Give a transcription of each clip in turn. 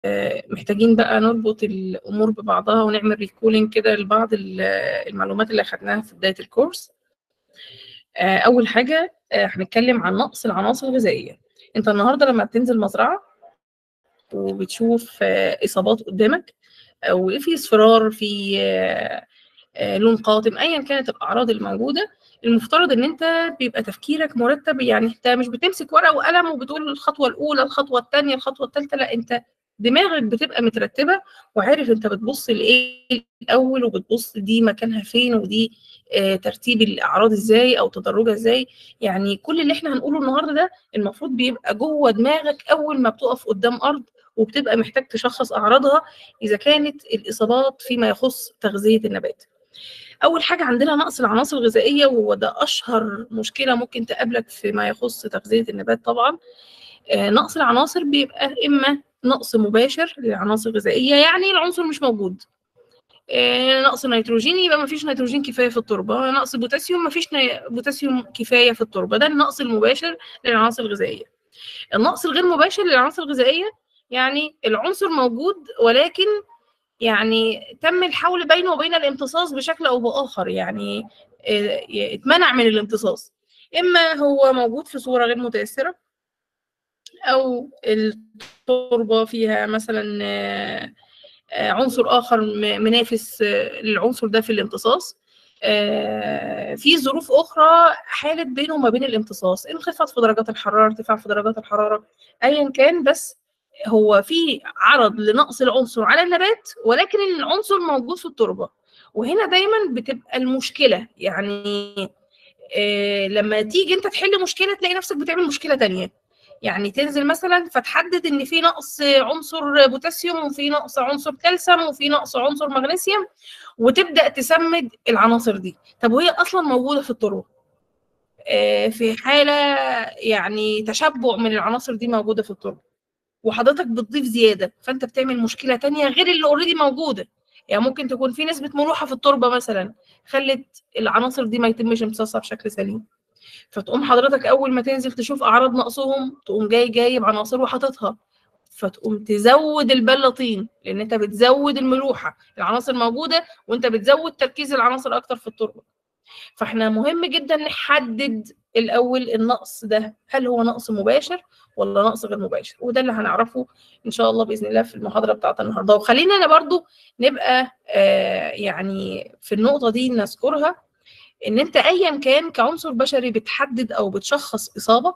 محتاجين بقى نربط الامور ببعضها ونعمل ريكولينج كده لبعض المعلومات اللي اخدناها في بدايه الكورس اول حاجه هنتكلم عن نقص العناصر الغذائيه انت النهارده لما بتنزل مزرعه وبتشوف اصابات قدامك او في اصفرار في لون قاتم ايا كانت الاعراض الموجوده المفترض ان انت بيبقى تفكيرك مرتب يعني انت مش بتمسك ورقه وقلم وبتقول الخطوه الاولى الخطوه الثانيه الخطوه الثالثه لا انت دماغك بتبقى مترتبه وعارف انت بتبص لايه الاول وبتبص دي مكانها فين ودي آه ترتيب الاعراض ازاي او تدرجها ازاي يعني كل اللي احنا هنقوله النهارده ده المفروض بيبقى جوه دماغك اول ما بتقف قدام ارض وبتبقى محتاج تشخص اعراضها اذا كانت الاصابات فيما يخص تغذيه النبات اول حاجه عندنا نقص العناصر الغذائيه وهو ده اشهر مشكله ممكن تقابلك فيما يخص تغذيه النبات طبعا آه نقص العناصر بيبقى اما نقص مباشر للعناصر الغذائيه يعني العنصر مش موجود آه نقص نيتروجين يبقى ما فيش نيتروجين كفايه في التربه نقص بوتاسيوم ما فيش بوتاسيوم كفايه في التربه ده النقص المباشر للعناصر الغذائيه النقص الغير مباشر للعناصر الغذائيه يعني العنصر موجود ولكن يعني تم الحول بينه وبين الامتصاص بشكل او باخر يعني اتمنع من الامتصاص اما هو موجود في صوره غير متاثره او التربه فيها مثلا عنصر اخر منافس للعنصر ده في الامتصاص في ظروف اخرى حالت بينه وما بين الامتصاص انخفاض في درجات الحراره ارتفاع في درجات الحراره ايا كان بس هو في عرض لنقص العنصر على النبات ولكن العنصر موجود في التربه وهنا دايما بتبقى المشكله يعني آه لما تيجي انت تحل مشكله تلاقي نفسك بتعمل مشكله تانية يعني تنزل مثلا فتحدد ان في نقص عنصر بوتاسيوم وفي نقص عنصر كالسيوم وفي نقص عنصر مغنيسيوم وتبدا تسمد العناصر دي طب وهي اصلا موجوده في التربه آه في حاله يعني تشبع من العناصر دي موجوده في التربه وحضرتك بتضيف زياده فانت بتعمل مشكله تانية غير اللي اوريدي موجوده يعني ممكن تكون في نسبه ملوحه في التربه مثلا خلت العناصر دي ما يتمش امتصاصها بشكل سليم فتقوم حضرتك اول ما تنزل تشوف اعراض نقصهم تقوم جاي جايب عناصر وحاططها فتقوم تزود البلاطين لان انت بتزود الملوحه العناصر موجوده وانت بتزود تركيز العناصر اكتر في التربه فاحنا مهم جدا نحدد الاول النقص ده هل هو نقص مباشر ولا نقص غير مباشر وده اللي هنعرفه ان شاء الله باذن الله في المحاضره بتاعت النهارده وخلينا انا برضو نبقى آه يعني في النقطه دي نذكرها ان انت ايا كان كعنصر بشري بتحدد او بتشخص اصابه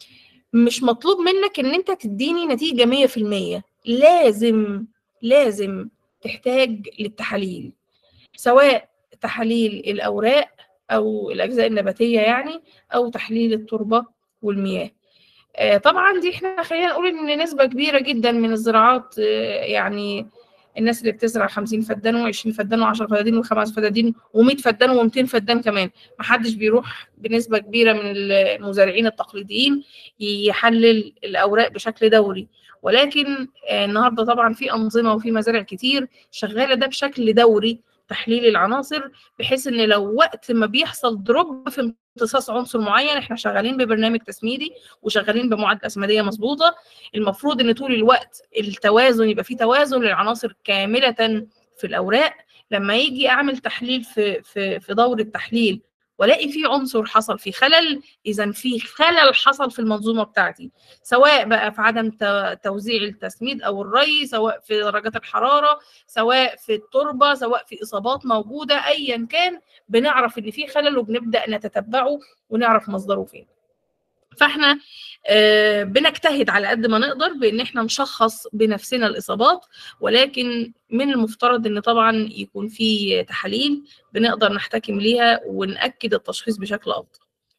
مش مطلوب منك ان انت تديني نتيجه 100% لازم لازم تحتاج للتحاليل سواء تحاليل الاوراق او الاجزاء النباتيه يعني او تحليل التربه والمياه طبعا دي احنا خلينا نقول ان نسبه كبيره جدا من الزراعات يعني الناس اللي بتزرع 50 فدان و20 فدان و10 فدادين وخمس فدادين و100 فدان و200 فدان كمان ما حدش بيروح بنسبه كبيره من المزارعين التقليديين يحلل الاوراق بشكل دوري ولكن النهارده طبعا في انظمه وفي مزارع كتير شغاله ده بشكل دوري تحليل العناصر بحيث ان لو وقت ما بيحصل دروب في امتصاص عنصر معين احنا شغالين ببرنامج تسميدي وشغالين بمعادله اسمديه مظبوطه المفروض ان طول الوقت التوازن يبقى في توازن للعناصر كامله في الاوراق لما يجي اعمل تحليل في في في دور التحليل والاقي في عنصر حصل في خلل اذا في خلل حصل في المنظومه بتاعتي سواء بقى في عدم توزيع التسميد او الري سواء في درجات الحراره سواء في التربه سواء في اصابات موجوده ايا كان بنعرف ان في خلل وبنبدا نتتبعه ونعرف مصدره فين فاحنا آه بنجتهد على قد ما نقدر بان احنا نشخص بنفسنا الاصابات ولكن من المفترض ان طبعا يكون في تحاليل بنقدر نحتكم ليها ونأكد التشخيص بشكل افضل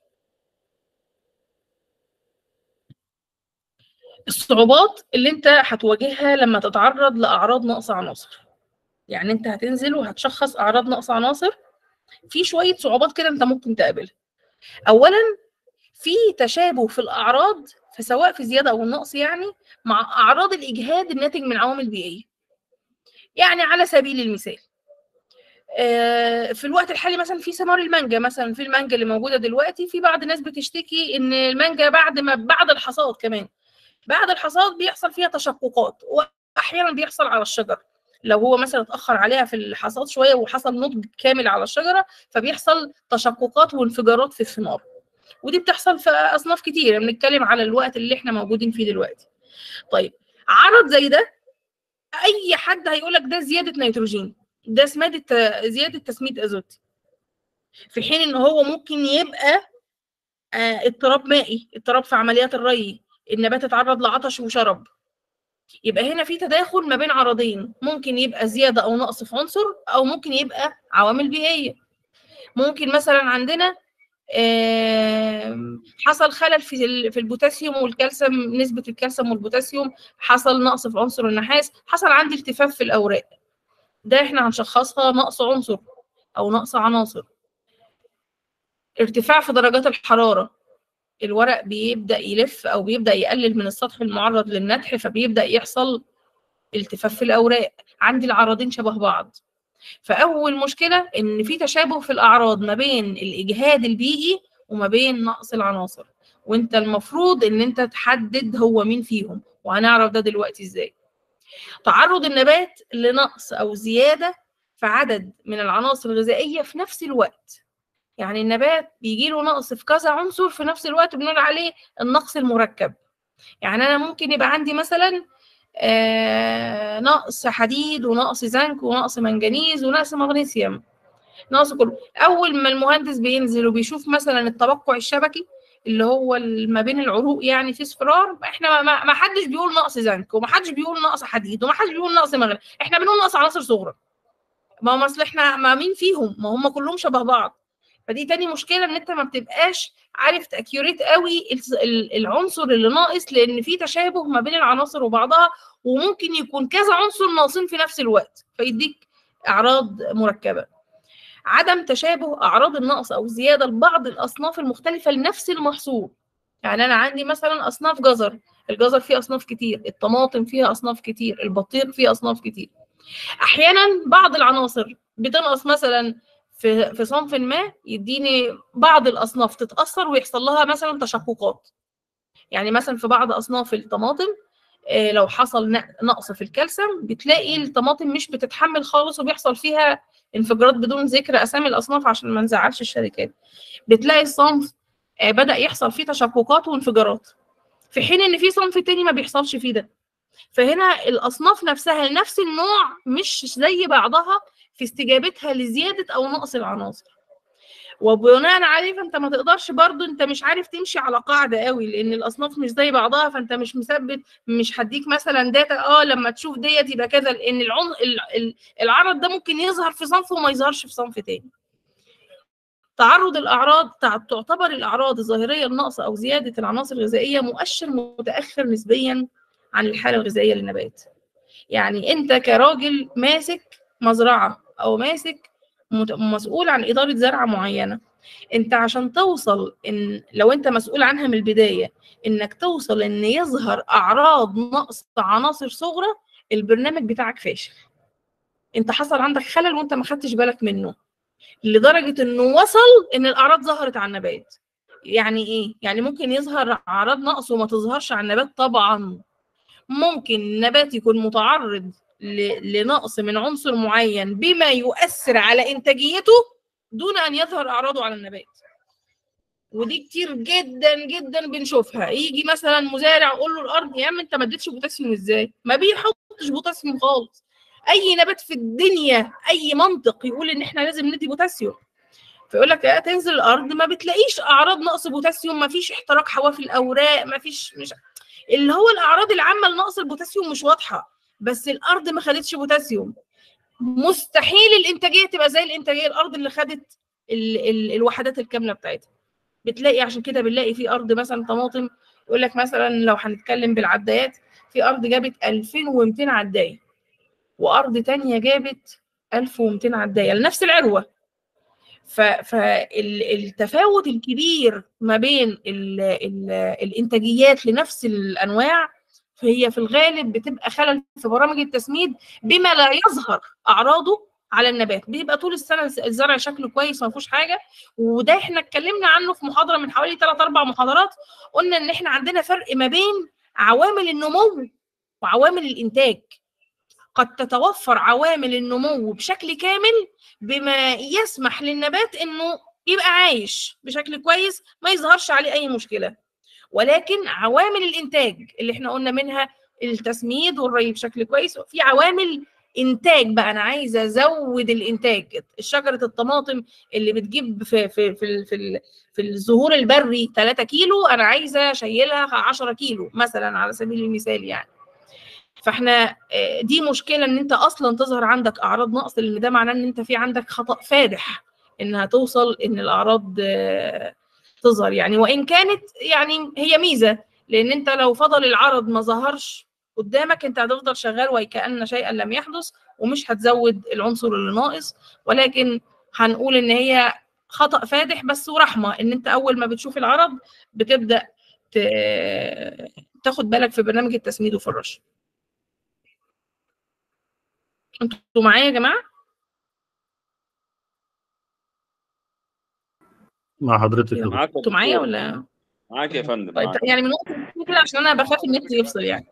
الصعوبات اللي انت هتواجهها لما تتعرض لاعراض نقص عناصر يعني انت هتنزل وهتشخص اعراض نقص عناصر في شويه صعوبات كده انت ممكن تقابلها اولا في تشابه في الاعراض فسواء في زياده او النقص يعني مع اعراض الاجهاد الناتج من عوامل بيئيه يعني على سبيل المثال في الوقت الحالي مثلا في ثمار المانجا مثلا في المانجا اللي موجوده دلوقتي في بعض الناس بتشتكي ان المانجا بعد ما بعد الحصاد كمان بعد الحصاد بيحصل فيها تشققات احيانا بيحصل على الشجر لو هو مثلا اتاخر عليها في الحصاد شويه وحصل نضج كامل على الشجره فبيحصل تشققات وانفجارات في الثمار ودي بتحصل في اصناف كتير بنتكلم على الوقت اللي احنا موجودين فيه دلوقتي طيب عرض زي ده اي حد هيقول لك ده زياده نيتروجين ده اسمها زياده تسميد ازوتي في حين ان هو ممكن يبقى آه اضطراب مائي اضطراب في عمليات الري النبات اتعرض لعطش وشرب يبقى هنا في تداخل ما بين عرضين ممكن يبقى زياده او نقص في عنصر او ممكن يبقى عوامل بيئيه ممكن مثلا عندنا حصل خلل في في البوتاسيوم والكالسيوم نسبه الكالسيوم والبوتاسيوم حصل نقص في عنصر النحاس حصل عندي التفاف في الاوراق ده احنا هنشخصها نقص عنصر او نقص عناصر ارتفاع في درجات الحراره الورق بيبدا يلف او بيبدا يقلل من السطح المعرض للنتح فبيبدا يحصل التفاف في الاوراق عندي العرضين شبه بعض فاول مشكله ان في تشابه في الاعراض ما بين الاجهاد البيئي وما بين نقص العناصر وانت المفروض ان انت تحدد هو مين فيهم وهنعرف ده دلوقتي ازاي تعرض النبات لنقص او زياده في عدد من العناصر الغذائيه في نفس الوقت يعني النبات بيجي له نقص في كذا عنصر في نفس الوقت بنقول عليه النقص المركب يعني انا ممكن يبقى عندي مثلا آه نقص حديد ونقص زنك ونقص منجنيز ونقص مغنيسيوم نقص كله اول ما المهندس بينزل وبيشوف مثلا التبقع الشبكي اللي هو ما بين العروق يعني في اصفرار احنا ما حدش بيقول نقص زنك وما حدش بيقول نقص حديد وما حدش بيقول نقص مغنيسيوم احنا بنقول نقص عناصر صغرى ما هو اصل احنا ما مين فيهم ما هم كلهم شبه بعض فدي تاني مشكله ان انت ما بتبقاش عارف تاكيوريت قوي العنصر اللي ناقص لان في تشابه ما بين العناصر وبعضها وممكن يكون كذا عنصر ناقصين في نفس الوقت فيديك اعراض مركبه عدم تشابه اعراض النقص او الزياده لبعض الاصناف المختلفه لنفس المحصول يعني انا عندي مثلا اصناف جزر الجزر فيه اصناف كتير الطماطم فيها اصناف كتير البطيخ فيه اصناف كتير احيانا بعض العناصر بتنقص مثلا في في صنف ما يديني بعض الاصناف تتاثر ويحصل لها مثلا تشققات يعني مثلا في بعض اصناف الطماطم لو حصل نقص في الكالسيوم بتلاقي الطماطم مش بتتحمل خالص وبيحصل فيها انفجارات بدون ذكر اسامي الاصناف عشان ما نزعلش الشركات بتلاقي الصنف بدا يحصل فيه تشققات وانفجارات في حين ان في صنف تاني ما بيحصلش فيه ده فهنا الاصناف نفسها لنفس النوع مش زي بعضها في استجابتها لزياده او نقص العناصر وبناء عليه فانت ما تقدرش برضو انت مش عارف تمشي على قاعده قوي لان الاصناف مش زي بعضها فانت مش مثبت مش هديك مثلا داتا اه لما تشوف ديت يبقى كذا لان العن... العرض ده ممكن يظهر في صنف وما يظهرش في صنف تاني تعرض الاعراض تعتبر الاعراض الظاهريه لنقص او زياده العناصر الغذائيه مؤشر متاخر نسبيا عن الحاله الغذائيه للنبات يعني انت كراجل ماسك مزرعه او ماسك مسؤول عن إدارة زرعة معينة انت عشان توصل ان لو انت مسؤول عنها من البداية انك توصل ان يظهر اعراض نقص عناصر صغرى البرنامج بتاعك فاشل انت حصل عندك خلل وانت ما خدتش بالك منه لدرجة انه وصل ان الاعراض ظهرت على النبات يعني ايه يعني ممكن يظهر اعراض نقص وما تظهرش على النبات طبعا ممكن النبات يكون متعرض لنقص من عنصر معين بما يؤثر على انتاجيته دون ان يظهر اعراضه على النبات ودي كتير جدا جدا بنشوفها يجي مثلا مزارع يقول له الارض يا عم انت ما اديتش بوتاسيوم ازاي ما بيحطش بوتاسيوم خالص اي نبات في الدنيا اي منطق يقول ان احنا لازم ندي بوتاسيوم فيقول لك تنزل الارض ما بتلاقيش اعراض نقص بوتاسيوم ما فيش احتراق حواف الاوراق ما فيش مش اللي هو الاعراض العامه لنقص البوتاسيوم مش واضحه بس الارض ما خدتش بوتاسيوم مستحيل الانتاجيه تبقى زي الانتاجيه الارض اللي خدت ال ال الوحدات الكامله بتاعتها بتلاقي عشان كده بنلاقي في ارض مثلا طماطم يقول لك مثلا لو هنتكلم بالعدايات في ارض جابت 2200 عدايه وارض تانية جابت 1200 عدايه لنفس العروه فالتفاوت الكبير ما بين ال ال الانتاجيات لنفس الانواع فهي في الغالب بتبقى خلل في برامج التسميد بما لا يظهر اعراضه على النبات بيبقى طول السنه الزرع شكله كويس ما فيهوش حاجه وده احنا اتكلمنا عنه في محاضره من حوالي 3 4 محاضرات قلنا ان احنا عندنا فرق ما بين عوامل النمو وعوامل الانتاج قد تتوفر عوامل النمو بشكل كامل بما يسمح للنبات انه يبقى عايش بشكل كويس ما يظهرش عليه اي مشكله ولكن عوامل الانتاج اللي احنا قلنا منها التسميد والري بشكل كويس في عوامل انتاج بقى انا عايزه ازود الانتاج شجره الطماطم اللي بتجيب في في في في, في الزهور البري 3 كيلو انا عايزه اشيلها 10 كيلو مثلا على سبيل المثال يعني فاحنا دي مشكله ان انت اصلا تظهر عندك اعراض نقص لان ده معناه ان انت في عندك خطا فادح انها توصل ان الاعراض تظهر يعني وان كانت يعني هي ميزه لان انت لو فضل العرض ما ظهرش قدامك انت هتفضل شغال وكأن شيئا لم يحدث ومش هتزود العنصر اللي ناقص ولكن هنقول ان هي خطأ فادح بس ورحمة ان انت اول ما بتشوف العرض بتبدأ تاخد بالك في برنامج التسميد وفي الرش انتوا معايا يا جماعة؟ مع حضرتك معاك انتوا معايا ولا؟ معاك يا فندم طيب معاك. يعني من نقطة كده عشان انا بخاف النت يفصل يعني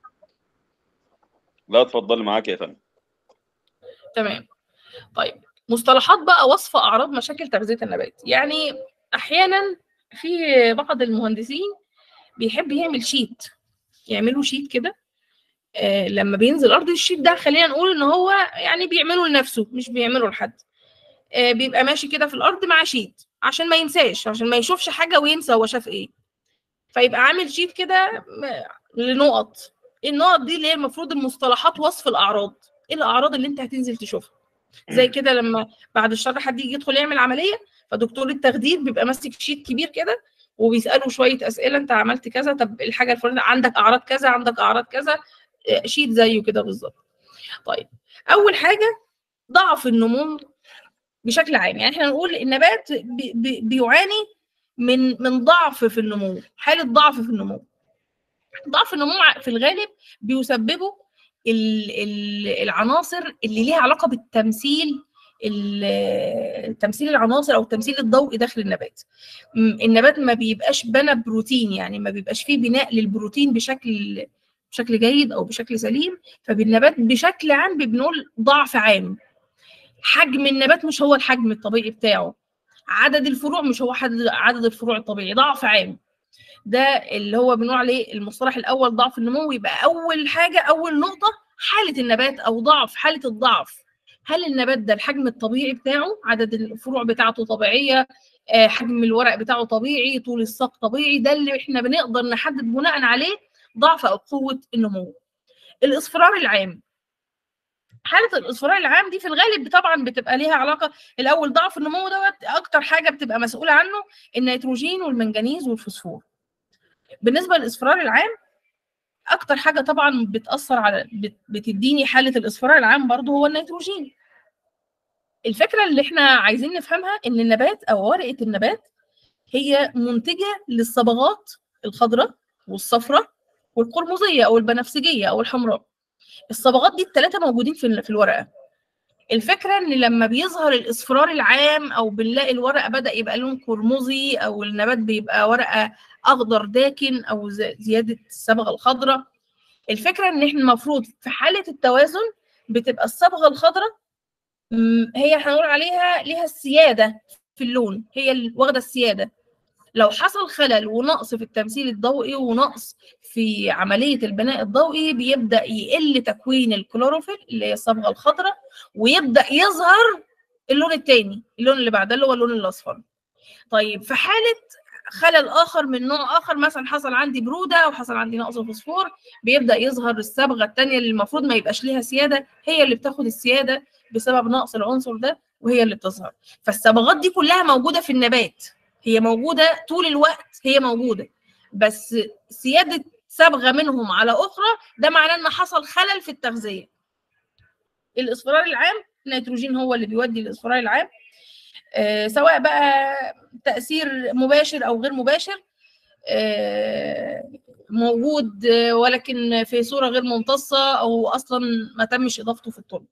لا اتفضلي معاك يا فندم تمام طيب مصطلحات بقى وصف اعراض مشاكل تغذيه النبات يعني احيانا في بعض المهندسين بيحب يعمل شيت يعملوا شيت كده آه لما بينزل ارض الشيت ده خلينا نقول ان هو يعني بيعمله لنفسه مش بيعمله لحد آه بيبقى ماشي كده في الارض مع شيت عشان ما ينساش عشان ما يشوفش حاجه وينسى هو شاف ايه فيبقى عامل شيت كده لنقط النقط دي اللي هي المفروض المصطلحات وصف الاعراض ايه الاعراض اللي انت هتنزل تشوفها زي كده لما بعد الشر حد يجي يدخل يعمل عمليه فدكتور التخدير بيبقى ماسك شيت كبير كده وبيساله شويه اسئله انت عملت كذا طب الحاجه الفلانيه عندك اعراض كذا عندك اعراض كذا شيت زيه كده بالظبط طيب اول حاجه ضعف النمو بشكل عام يعني احنا نقول النبات بي بي بيعاني من من ضعف في النمو حاله ضعف في النمو ضعف النمو في الغالب بيسببه العناصر اللي ليها علاقه بالتمثيل تمثيل العناصر او التمثيل الضوئي داخل النبات النبات ما بيبقاش بنى بروتين يعني ما بيبقاش فيه بناء للبروتين بشكل بشكل جيد او بشكل سليم فبالنبات بشكل عام بنقول ضعف عام حجم النبات مش هو الحجم الطبيعي بتاعه عدد الفروع مش هو عدد الفروع الطبيعي ضعف عام ده اللي هو بنقول عليه المصطلح الاول ضعف النمو يبقى اول حاجه اول نقطه حاله النبات او ضعف حاله الضعف هل النبات ده الحجم الطبيعي بتاعه عدد الفروع بتاعته طبيعيه آه حجم الورق بتاعه طبيعي طول الساق طبيعي ده اللي احنا بنقدر نحدد بناء عليه ضعف او قوه النمو الاصفرار العام حاله الاصفرار العام دي في الغالب طبعا بتبقى ليها علاقه الاول ضعف النمو دوت اكتر حاجه بتبقى مسؤوله عنه النيتروجين والمنجنيز والفوسفور بالنسبه للاصفرار العام اكتر حاجه طبعا بتاثر على بتديني حاله الاصفرار العام برضو هو النيتروجين الفكره اللي احنا عايزين نفهمها ان النبات او ورقه النبات هي منتجه للصبغات الخضراء والصفراء والقرمزيه او البنفسجيه او الحمراء الصبغات دي الثلاثه موجودين في في الورقه الفكره ان لما بيظهر الاصفرار العام او بنلاقي الورقه بدا يبقى لون قرمزي او النبات بيبقى ورقه اخضر داكن او زياده الصبغه الخضراء الفكره ان احنا المفروض في حاله التوازن بتبقى الصبغه الخضراء هي هنقول عليها ليها السياده في اللون هي اللي واخده السياده لو حصل خلل ونقص في التمثيل الضوئي ونقص في عمليه البناء الضوئي بيبدا يقل تكوين الكلوروفيل اللي هي الصبغه الخضراء ويبدا يظهر اللون الثاني اللون اللي بعده اللي هو اللون الاصفر طيب في حاله خلل اخر من نوع اخر مثلا حصل عندي بروده او حصل عندي نقص فوسفور بيبدا يظهر الصبغه الثانيه اللي المفروض ما يبقاش ليها سياده هي اللي بتاخد السياده بسبب نقص العنصر ده وهي اللي بتظهر فالصبغات دي كلها موجوده في النبات هي موجوده طول الوقت هي موجوده بس سياده صبغه منهم على اخرى ده معناه ان حصل خلل في التغذيه الاصفرار العام النيتروجين هو اللي بيودي الاصفرار العام آه سواء بقى تاثير مباشر او غير مباشر آه موجود آه ولكن في صوره غير ممتصه او اصلا ما تمش اضافته في التربه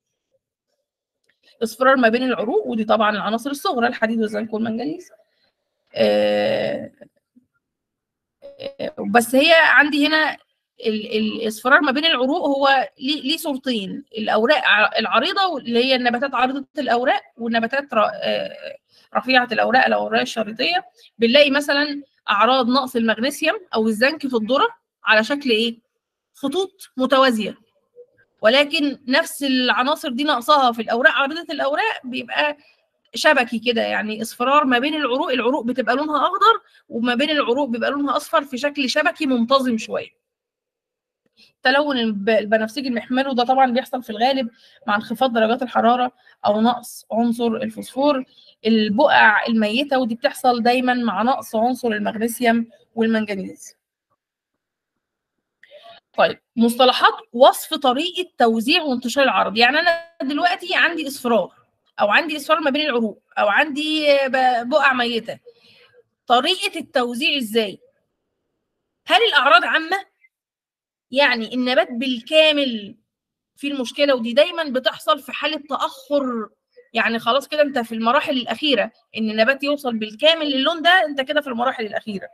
اصفرار ما بين العروق ودي طبعا العناصر الصغرى الحديد والزنك والمنجنيز بس هي عندي هنا ال- الاصفرار ما بين العروق هو ليه ليه صورتين الاوراق ع- العريضه اللي هي النباتات عريضه الاوراق والنباتات ر- آه، رفيعه الاوراق الاوراق الشريطيه بنلاقي مثلا اعراض نقص المغنيسيوم او الزنك في الذره على شكل ايه خطوط متوازيه ولكن نفس العناصر دي ناقصاها في الاوراق عريضه الاوراق بيبقى شبكي كده يعني اصفرار ما بين العروق العروق بتبقى لونها اخضر وما بين العروق بيبقى لونها اصفر في شكل شبكي منتظم شويه تلون الب- البنفسجي المحمر وده طبعا بيحصل في الغالب مع انخفاض درجات الحراره او نقص عنصر الفوسفور البقع الميته ودي بتحصل دايما مع نقص عنصر المغنيسيوم والمنجنيز طيب مصطلحات وصف طريقه توزيع وانتشار العرض يعني انا دلوقتي عندي اصفرار او عندي اصفرار ما بين العروق او عندي ب- بقع ميته طريقه التوزيع ازاي هل الاعراض عامه يعني النبات بالكامل في المشكله ودي دايما بتحصل في حاله تاخر يعني خلاص كده انت في المراحل الاخيره ان النبات يوصل بالكامل للون ده انت كده في المراحل الاخيره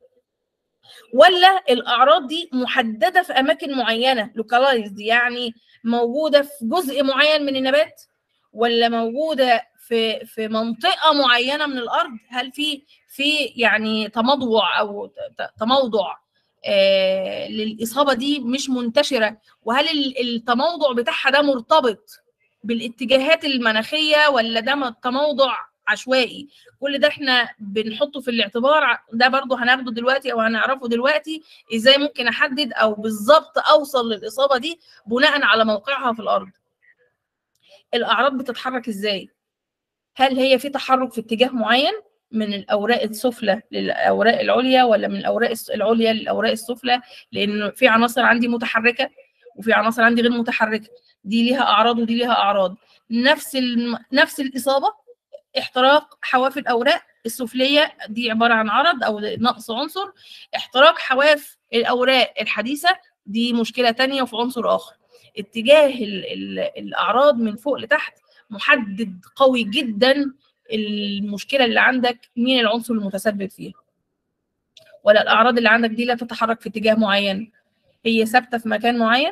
ولا الاعراض دي محدده في اماكن معينه لوكالايزد يعني موجوده في جزء معين من النبات ولا موجوده في في منطقه معينه من الارض هل في في يعني تمضوع او ت- تموضع آه للاصابه دي مش منتشره وهل ال- التموضع بتاعها ده مرتبط بالاتجاهات المناخيه ولا ده م- تموضع عشوائي كل ده احنا بنحطه في الاعتبار ع- ده برضو هناخده دلوقتي او هنعرفه دلوقتي ازاي ممكن احدد او بالظبط اوصل للاصابه دي بناء على موقعها في الارض الاعراض بتتحرك ازاي هل هي في تحرك في اتجاه معين من الاوراق السفلى للاوراق العليا ولا من الاوراق الس- العليا للاوراق السفلى لان في عناصر عندي متحركه وفي عناصر عندي غير متحركه دي ليها اعراض ودي ليها اعراض نفس الم... نفس الاصابه احتراق حواف الاوراق السفليه دي عباره عن عرض او نقص عنصر احتراق حواف الاوراق الحديثه دي مشكله تانية وفي عنصر اخر اتجاه ال... ال... الاعراض من فوق لتحت محدد قوي جدا المشكله اللي عندك مين العنصر المتسبب فيها ولا الاعراض اللي عندك دي لا تتحرك في اتجاه معين هي ثابته في مكان معين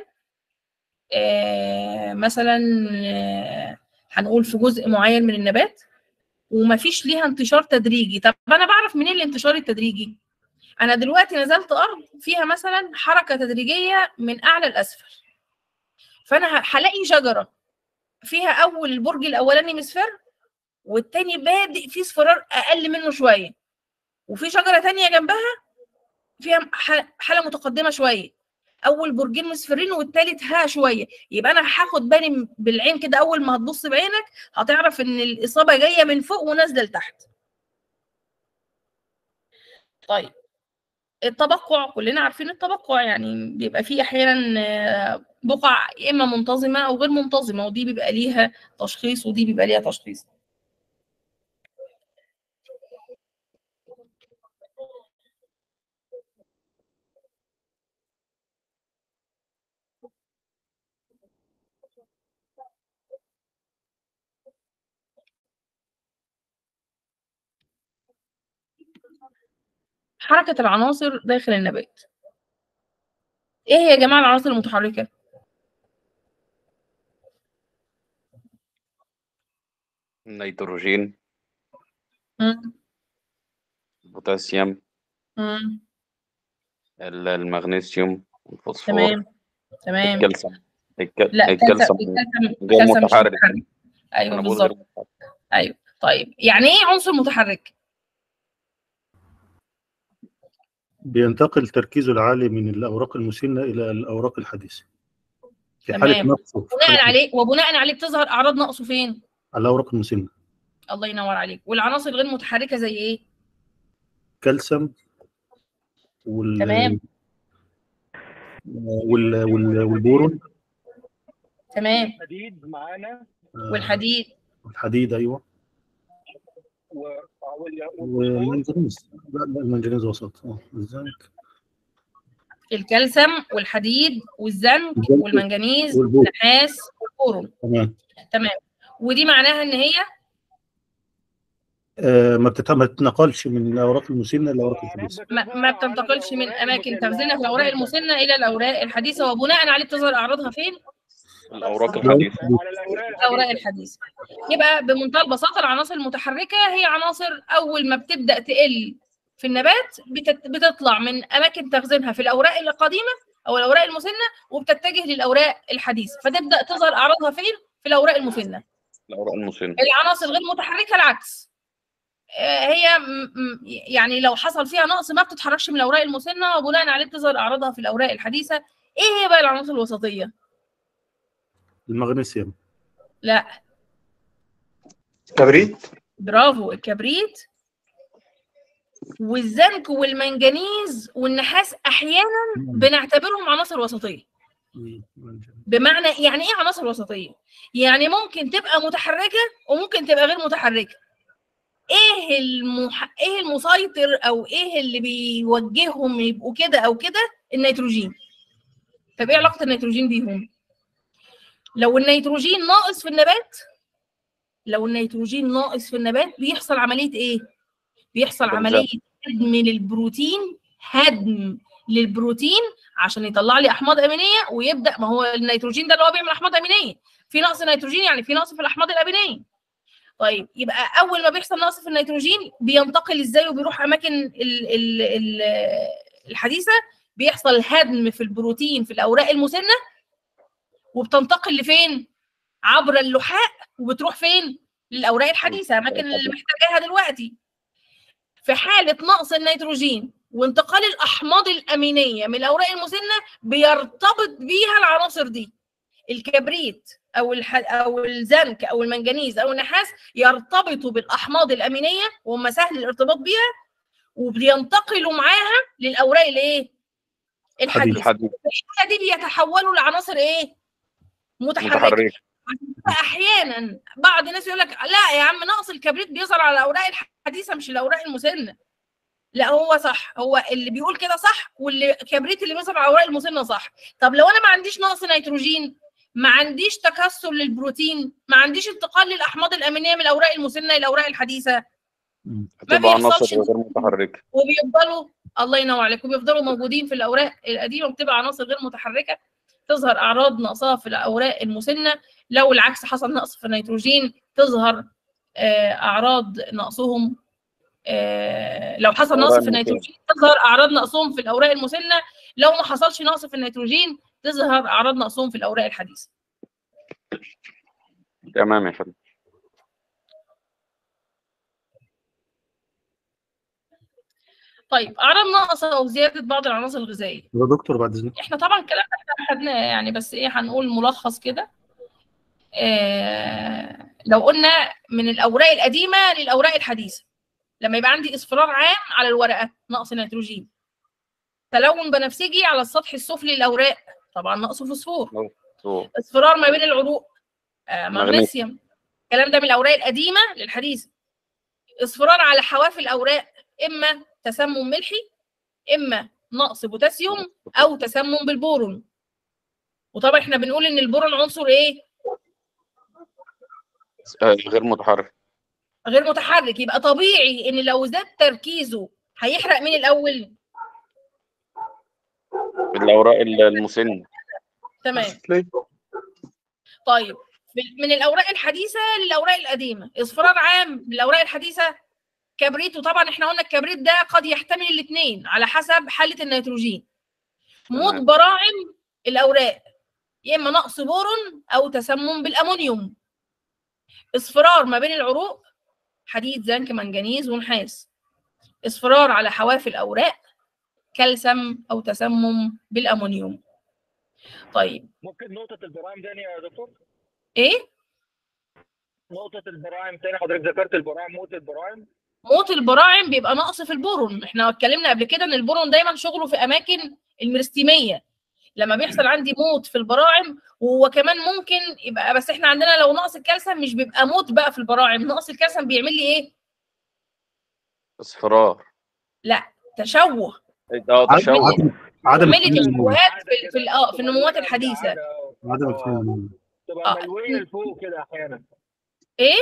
آه مثلا آه هنقول في جزء معين من النبات ومفيش ليها انتشار تدريجي طب انا بعرف منين الانتشار التدريجي انا دلوقتي نزلت ارض فيها مثلا حركه تدريجيه من اعلى لاسفل فانا ه- هلاقي شجره فيها اول البرج الاولاني مصفر والتاني بادئ فيه اصفرار اقل منه شويه وفي شجره تانية جنبها فيها ح- حاله متقدمه شويه اول برجين مصفرين والتالت ها شويه يبقى انا هاخد بالي م- بالعين كده اول ما هتبص بعينك هتعرف ان الاصابه جايه من فوق ونازله لتحت طيب التبقع كلنا عارفين التبقع يعني بيبقى فيه احيانا آه، بقع يا اما منتظمه او غير منتظمه ودي بيبقى ليها تشخيص ودي بيبقى ليها تشخيص حركه العناصر داخل النبات ايه هي يا جماعه العناصر المتحركه النيتروجين مم. البوتاسيوم مم. ال- المغنيسيوم الفوسفور تمام تمام الكالسيوم الك- لا الكالسيوم الكالسيوم غير الكالسيوم مش متحرك متحرك ايوه انا بقول غير بالظبط متحرك ايوه طيب يعني ايه عنصر متحرك بينتقل تركيزه العالي من الأوراق المسنة إلى الأوراق الحديثة في حالة تمام. نقصه في بناء حالة عليه وبناء عليه بتظهر اعراض نقصه فين على الأوراق المسنة الله ينور عليك والعناصر الغير متحركه زي ايه كالسيوم وال تمام. وال... وال... والبورون تمام حديد معانا آه، والحديد والحديد أيوه و- وال- والمنجنيز لا لا المنجنيز وسط اه لذلك الكالسيوم والحديد والزنك الزنك والمنجنيز والبور والنحاس والبورون تمام ودي معناها ان هي آه، ما بتت- ما بتتنقلش من الاوراق المسنه للاوراق الحديثه ما, ما بتنتقلش من اماكن تخزينها في الاوراق المسنه الى الاوراق الحديثه وبناء عليه بتظهر اعراضها فين؟ الأوراق الحديثة على الاوراق الاوراق الحديثه يبقى بمنتهى البساطه العناصر المتحركه هي عناصر اول ما بتبدا تقل في النبات بتت- بتطلع من اماكن تخزينها في الاوراق القديمه او الاوراق المسنه وبتتجه للاوراق الحديثه فتبدا تظهر اعراضها فين؟ في الاوراق المسنه الأوراق المسنة العناصر غير متحركه العكس آه، هي م- م- يعني لو حصل فيها نقص ما بتتحركش من الاوراق المسنه وبناء عليه بتظهر اعراضها في الاوراق الحديثه ايه هي بقى العناصر الوسطيه المغنيسيوم لا كبريت برافو الكبريت والزنك والمنجنيز والنحاس احيانا بنعتبرهم عناصر وسطيه بمعنى يعني ايه عناصر وسطيه يعني ممكن تبقى متحركه وممكن تبقى غير متحركه ايه المح... ايه المسيطر او ايه اللي بيوجههم يبقوا كده او كده النيتروجين طب ايه علاقه النيتروجين بيهم لو النيتروجين ناقص في النبات لو النيتروجين ناقص في النبات بيحصل عمليه ايه بيحصل بالظبط. عمليه هدم للبروتين هدم للبروتين عشان يطلع لي احماض امينيه ويبدا ما هو النيتروجين ده اللي هو بيعمل احماض امينيه في نقص نيتروجين يعني في نقص في الاحماض الامينيه طيب يبقى اول ما بيحصل نقص في النيتروجين بينتقل ازاي وبيروح اماكن ال ال ال الحديثه بيحصل هدم في البروتين في الاوراق المسنه وبتنتقل لفين عبر اللحاء وبتروح فين للاوراق الحديثه اماكن اللي محتاجاها دلوقتي في حاله نقص النيتروجين وانتقال الاحماض الامينيه من الاوراق المسنه بيرتبط بيها العناصر دي الكبريت او الح... او الزنك او المنجنيز او النحاس يرتبطوا بالاحماض الامينيه وهم سهل الارتباط بيها وبينتقلوا معاها للاوراق الايه الحديثه الحديد الحاجه دي بيتحولوا لعناصر ايه متحركه متحرك احيانا بعض الناس يقول لك لا يا عم نقص الكبريت بيظهر على الاوراق الحديثه مش الاوراق المسنه لا هو صح هو اللي بيقول كده صح واللي الكبريت اللي بيظهر على الاوراق المسنه صح طب لو انا ما عنديش نقص نيتروجين ما عنديش تكسر للبروتين ما عنديش انتقال للاحماض الامينيه من الاوراق المسنه الى الاوراق الحديثه هتبقى بيحصلش عناصر غير متحركة وبيفضلوا الله ينور عليك وبيفضلوا موجودين في الاوراق القديمه بتبقى عناصر غير متحركه تظهر اعراض نقصها في الاوراق المسنه لو العكس حصل نقص في النيتروجين تظهر آه، اعراض نقصهم آه، لو حصل نقص الأوراق في المسنة. النيتروجين تظهر اعراض نقصهم في الاوراق المسنه لو ما حصلش نقص في النيتروجين تظهر اعراض نقصهم في الاوراق الحديثه تمام يا فندم طيب اعراض نقص او زياده بعض العناصر الغذائيه يا دكتور بعد اذنك احنا طبعا الكلام ده احنا خدناه يعني بس ايه هنقول ملخص كده آه لو قلنا من الاوراق القديمه للاوراق الحديثه لما يبقى عندي اصفرار عام على الورقه نقص نيتروجين تلون بنفسجي على السطح السفلي للاوراق طبعا نقص فوسفور أوه. اصفرار ما بين العروق آه مغنيسيوم. مغنيسيوم الكلام ده من الاوراق القديمه للحديثه اصفرار على حواف الاوراق اما تسمم ملحي اما نقص بوتاسيوم او تسمم بالبورون وطبعا احنا بنقول ان البورون عنصر ايه آه، غير متحرك غير متحرك يبقى طبيعي ان لو زاد تركيزه هيحرق مين الاول الأوراق المسنة تمام طيب في- من الاوراق الحديثه للاوراق القديمه اصفرار عام للاوراق الحديثه كبريت وطبعا احنا قلنا الكبريت ده قد يحتمل الاثنين على حسب حاله النيتروجين موت تمام. براعم الاوراق يا اما نقص بورون او تسمم بالامونيوم اصفرار ما بين العروق حديد زنك منجنيز ونحاس اصفرار على حواف الاوراق كالسيوم او تسمم بالامونيوم طيب ممكن نقطة البرايم تاني يا دكتور؟ ايه نقطة البرايم تاني حضرتك ذكرت البرايم موت البرايم موت البراعم بيبقى نقص في البورون احنا اتكلمنا قبل كده ان البورون دايما شغله في اماكن الميرستيميه لما بيحصل عندي موت في البراعم وهو كمان ممكن يبقى بس احنا عندنا لو نقص الكالسيوم مش بيبقى موت بقى في البراعم نقص الكالسيوم بيعمل لي ايه اصفرار تشوه اه تشوه عدم عدم كميه التنمية. تشوهات في في ال- اه في النموات الحديثه عدم التنمية. تبقى آه. ملوية لفوق كده احيانا ايه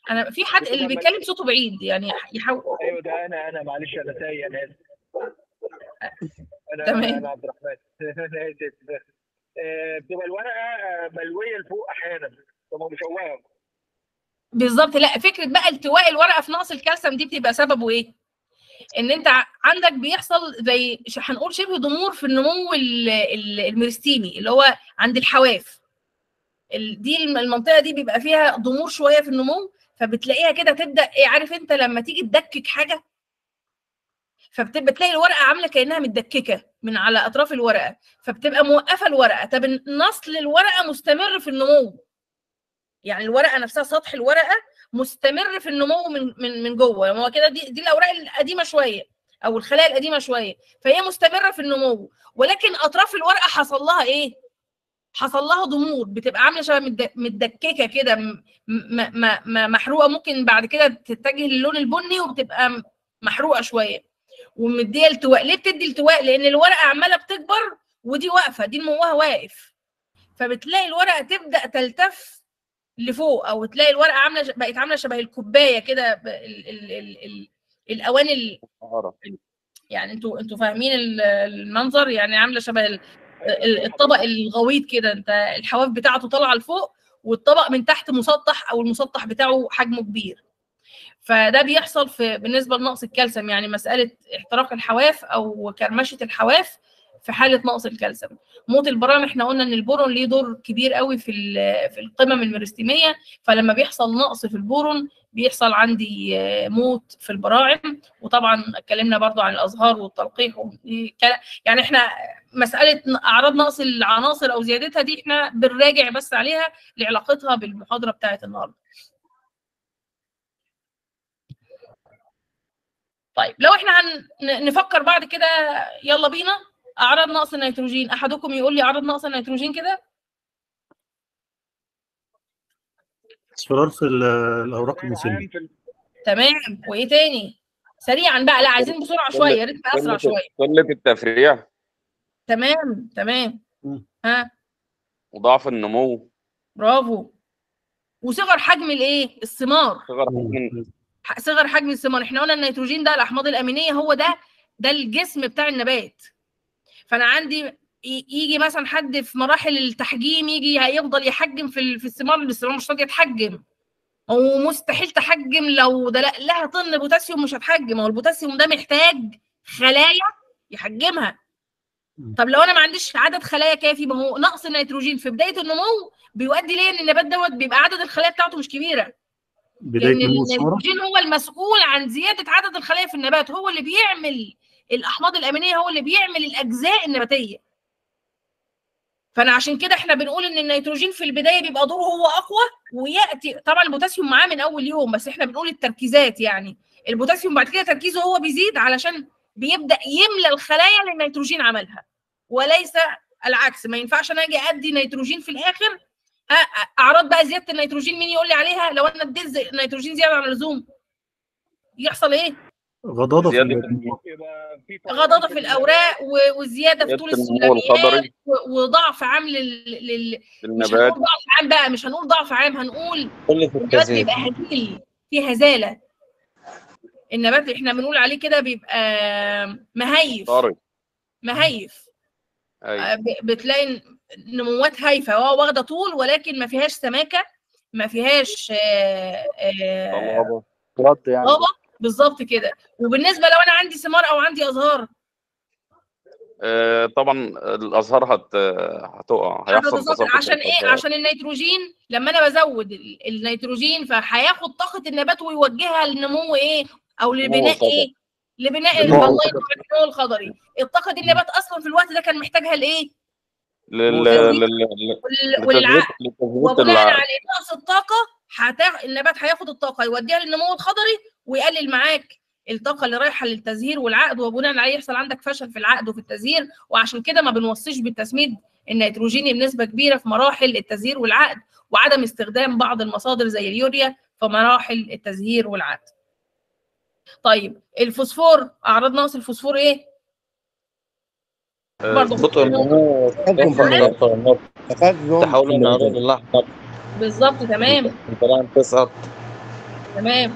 انا في حد اللي بيتكلم صوته بعيد يعني يحاول ايوه ده انا انا معلش انا سايق انا اسف انا تمام. انا عبد الرحمن انا اسف آه، بتبقى الورقه آه، ملويه لفوق احيانا تبقى مشوهه بالظبط لا فكره بقى التواء الورقه في نقص الكالسيوم دي بتبقى سببه ايه؟ ان انت ع- عندك بيحصل زي ش- هنقول شبه ضمور في النمو ال- ال- الميرستيمي اللي هو عند الحواف ال- دي الم- المنطقه دي بيبقى فيها ضمور شويه في النمو فبتلاقيها كده تبدا ايه عارف انت لما تيجي تدكك حاجه فبتبقى تلاقي الورقه عامله كانها متدككه من على اطراف الورقه فبتبقى موقفه الورقه طب نصل الورقه مستمر في النمو يعني الورقه نفسها سطح الورقه مستمر في النمو من من من جوه ما هو كده دي دي الاوراق القديمه شويه او الخلايا القديمه شويه فهي مستمره في النمو ولكن اطراف الورقه حصل لها ايه حصل لها ضمور بتبقى عامله شبه متد- متدككه كده م- م- م- م- محروقه ممكن بعد كده تتجه للون البني وبتبقى م- محروقه شويه ومديه التواء ليه بتدي التواء لان الورقه عماله بتكبر ودي واقفه دي نموها واقف فبتلاقي الورقه تبدا تلتف لفوق او تلاقي الورقه عامله ش- بقت عامله شبه الكوبايه كده ب- ال ال ال ال الاواني ال- طهارة. يعني انتوا انتوا فاهمين ال- المنظر يعني عامله شبه ال- ال- الطبق الغويط كده انت الحواف بتاعته طالعه لفوق والطبق من تحت مسطح او المسطح بتاعه حجمه كبير فده بيحصل في بالنسبه لنقص الكالسيوم يعني مساله احتراق الحواف او كرمشه الحواف في حاله نقص الكالسيوم موت البرام احنا قلنا ان البورون ليه دور كبير قوي في ال- في القمم الميرستيميه فلما بيحصل نقص في البورون بيحصل عندي آه، موت في البراعم وطبعا اتكلمنا برضو عن الازهار والتلقيح ودي كلا- يعني احنا مساله اعراض نقص العناصر او زيادتها دي احنا بنراجع بس عليها لعلاقتها بالمحاضره بتاعت النهارده طيب لو احنا هن- نفكر بعد كده يلا بينا اعراض نقص النيتروجين احدكم يقول لي اعراض نقص النيتروجين كده اصفرار في ال- الاوراق المسنه عام في ال- تمام وايه تاني سريعا بقى لا عايزين بسرعه شويه رتم اسرع قلة شويه قلة التفريع تمام تمام مم. ها وضعف النمو برافو وصغر حجم الايه الثمار صغر حجم ح- صغر حجم الثمار احنا قلنا النيتروجين ده الاحماض الامينيه هو ده ده الجسم بتاع النبات فانا عندي ي- يجي مثلا حد في مراحل التحجيم يجي هيفضل يحجم في ال- في الثمار بس هو مش راضي يتحجم ومستحيل تحجم لو ده لا- لها طن بوتاسيوم مش هتحجم هو البوتاسيوم ده محتاج خلايا يحجمها مم. طب لو انا ما عنديش عدد خلايا كافي ما هو نقص النيتروجين في بدايه النمو بيؤدي ليه ان النبات دوت بيبقى عدد الخلايا بتاعته مش كبيره بدايه لان نمو الثمره النيتروجين هو المسؤول عن زياده عدد الخلايا في النبات هو اللي بيعمل الاحماض الامينيه هو اللي بيعمل الاجزاء النباتيه فانا عشان كده احنا بنقول ان النيتروجين في البدايه بيبقى دوره هو اقوى وياتي طبعا البوتاسيوم معاه من اول يوم بس احنا بنقول التركيزات يعني البوتاسيوم بعد كده تركيزه هو بيزيد علشان بيبدا يملى الخلايا اللي النيتروجين عملها وليس العكس ما ينفعش انا اجي ادي نيتروجين في الاخر أ- أ- اعراض بقى زياده النيتروجين مين يقول لي عليها لو انا اديت زي- نيتروجين زياده عن اللزوم يحصل ايه غضاضه في زيادة ال- يبقى في غضاضه في الاوراق و- والزياده في طول زيادة النمو السلميات الخضري و- وضعف عام لل... لل... مش النبات هنقول ضعف عام بقى مش هنقول ضعف عام هنقول كل في النبات الكازات بيبقى هزيل في هزاله النبات احنا بنقول عليه كده بيبقى مهيف طارق مهيف ايوه آه، ب- بتلاقي نموات هايفه اه واخده طول ولكن ما فيهاش سماكه ما فيهاش آه، آه، طلابة رد يعني طابه بالظبط كده وبالنسبه لو انا عندي ثمار او عندي ازهار آه، طبعا الازهار هت هتقع هيحصل بالظبط تساقط عشان ايه الأزهار. عشان النيتروجين لما انا بزود ال- النيتروجين فهياخد طاقه النبات ويوجهها للنمو ايه او لبناء الخضري. ايه لبناء النمو الله الخضري. ينور عليك، النمو الخضري الطاقه دي النبات اصلا في الوقت ده كان محتاجها لايه لل لتزويد- لل لل- وال- والعقل لتثبيت لتثبيت وبناء الع- على نقص الطاقه هتاخ... النبات هياخد الطاقه يوديها للنمو الخضري ويقلل معاك الطاقه اللي رايحه للتزهير والعقد وبناء عليه يحصل عندك فشل في العقد وفي التزهير وعشان كده ما بنوصيش بالتسميد النيتروجيني بنسبه كبيره في مراحل التزهير والعقد وعدم استخدام بعض المصادر زي اليوريا في مراحل التزهير والعقد. طيب الفوسفور اعراض نقص الفوسفور ايه؟ آه، برضه بطء النمو تحكم في النبض النبض تقدم تحول في النهار النبض. الاحمر بالظبط تمام البراعم تسقط تمام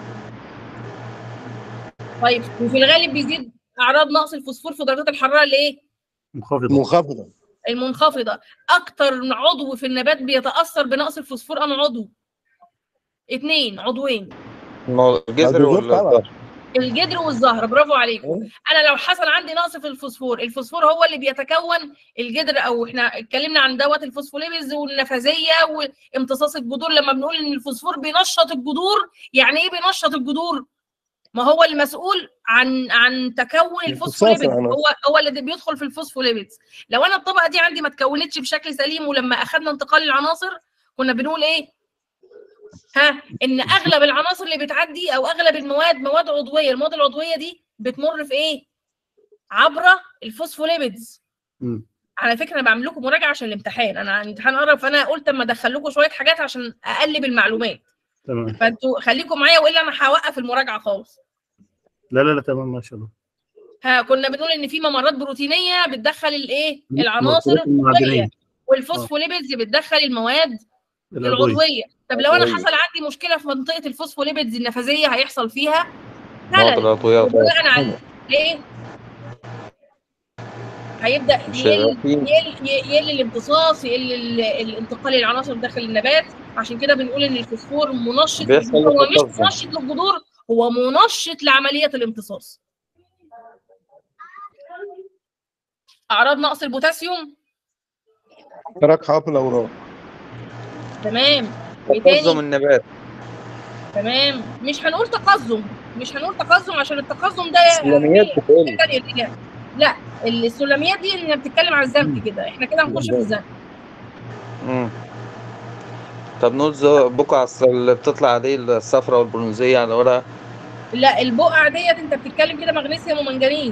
طيب وفي الغالب بيزيد اعراض نقص الفوسفور في درجات الحراره الايه منخفضة منخفضه المنخفضه اكتر عضو في النبات بيتاثر بنقص الفوسفور انا عضو اتنين عضوين ما- الجذر الجذور طبعا. والزهر الجدر والزهر برافو عليكم أيوة. انا لو حصل عندي نقص في الفوسفور الفوسفور هو اللي بيتكون الجدر او احنا اتكلمنا عن دوت الفوسفوليبيدز والنفاذيه وامتصاص الجذور لما بنقول ان الفوسفور بينشط الجذور يعني ايه بينشط الجذور ما هو المسؤول عن عن تكون امتصاص الفوسفوليبيدز العناصر. هو هو اللي بيدخل في الفوسفوليبيدز لو انا الطبقه دي عندي ما اتكونتش بشكل سليم ولما اخذنا انتقال العناصر كنا بنقول ايه ها ان اغلب العناصر اللي بتعدي او اغلب المواد مواد عضويه المواد العضويه دي بتمر في ايه عبر الفوسفوليبيدز مم. على فكره انا بعمل لكم مراجعه عشان الامتحان انا الامتحان قرب فانا قلت اما ادخل لكم شويه حاجات عشان اقلب المعلومات تمام فانتوا خليكم معايا والا انا هوقف المراجعه خالص لا لا لا تمام ما شاء الله ها كنا بنقول ان في ممرات بروتينيه بتدخل الايه العناصر المركبات المعدنية العضويه والفوسفوليبيدز بتدخل المواد العضوية العضويه طب لو انا العضوية. حصل عندي مشكله في منطقه الفوسفوليبيدز النفاذيه هيحصل فيها مواد خلل العضوية بناء على ليه؟ هيبدا مش يقل هيبقى فيه يقل يقل الامتصاص يقل ال- الانتقال العناصر داخل النبات عشان كده بنقول ان الفوسفور منشط بيحصل هو له مش تقزم. منشط للجذور هو منشط لعمليه الامتصاص اعراض نقص البوتاسيوم ترك حواف الاوراق تمام ايه تقزم تاني النبات تمام مش هنقول تقزم مش هنقول تقزم عشان التقزم ده السلاميات بتقل تانية دي. لا السلميات دي اللي بتتكلم على الزنك كده احنا كده هنخش في الزنك مم. طب نقول زو- بقع الص- اللي بتطلع دي الصفراء والبرونزية على ورقة لا البقع ديت انت بتتكلم كده مغنيسيوم ومنجنيز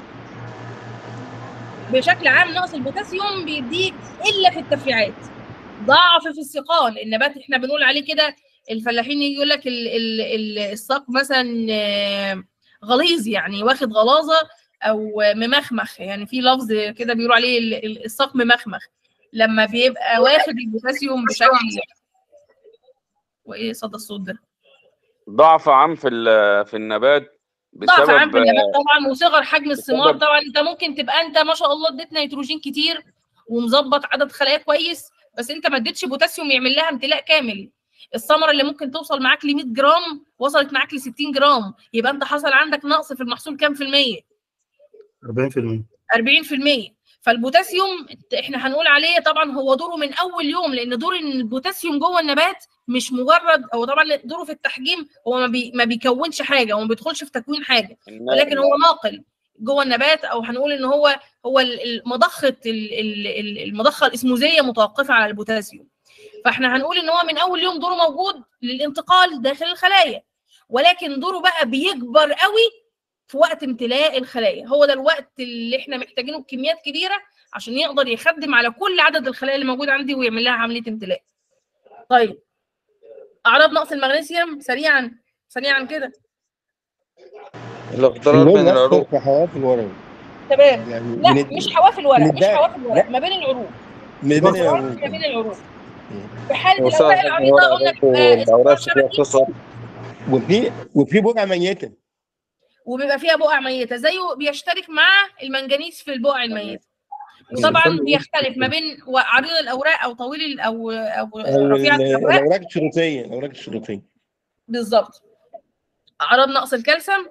بشكل عام نقص البوتاسيوم بيديك الا في التفريعات ضعف في السقان النبات احنا بنقول عليه كده الفلاحين يجي يقول لك ال- ال- ال- الساق مثلا آه، غليظ يعني واخد غلاظه او ممخمخ يعني في لفظ كده بيقولوا عليه ال- ال- الساق ممخمخ لما بيبقى واخد البوتاسيوم بشكل وايه صدى الصوت ده ضعف عام في ال- في النبات ضعف عام في بسبب النبات طبعا وصغر حجم الثمار بسبب- طبعا انت ممكن تبقى انت ما شاء الله اديت نيتروجين كتير ومظبط عدد خلايا كويس بس انت ما اديتش بوتاسيوم يعمل لها امتلاء كامل الثمره اللي ممكن توصل معاك ل 100 جرام وصلت معاك ل 60 جرام يبقى انت حصل عندك نقص في المحصول كام في المية 40% 40% فالبوتاسيوم احنا هنقول عليه طبعا هو دوره من اول يوم لان دور ان البوتاسيوم جوه النبات مش مجرد هو طبعا دوره في التحجيم هو ما, بي ما بيكونش حاجه وما بيدخلش في تكوين حاجه ولكن هو ناقل جوه النبات او هنقول ان هو هو ال- المضخه ال- ال- ال- المضخه الاسموزيه متوقفه على البوتاسيوم فاحنا هنقول ان هو من اول يوم دوره موجود للانتقال داخل الخلايا ولكن دوره بقى بيكبر قوي في وقت امتلاء الخلايا هو ده الوقت اللي احنا محتاجينه بكميات كبيره عشان يقدر يخدم على كل عدد الخلايا اللي موجوده عندي ويعمل لها عمليه امتلاء طيب اعراض نقص المغنيسيوم سريعا سريعا كده الاختلاط اللون بين الاصفر العروق في حواف الورق تمام يعني لا من- مش حواف الورق من مش الداخل. حواف الورق لا. ما بين العروق من بين الأوراق العروق ما بين العروق في حاله وسائل الاوراق العريضه قلنا بيبقى والأوراق استثمار فيها شبكي تصل وفي وفي بقعه ميته وبيبقى فيها بقع ميته زيه بيشترك مع المنجنيز في البقع الميته وطبعا بيخلي- بيختلف ما بين عريض الاوراق او طويل ال- او او او رفيع ال- الاوراق الاوراق الشريطيه الاوراق الشريطيه بالظبط اعراض نقص الكالسيوم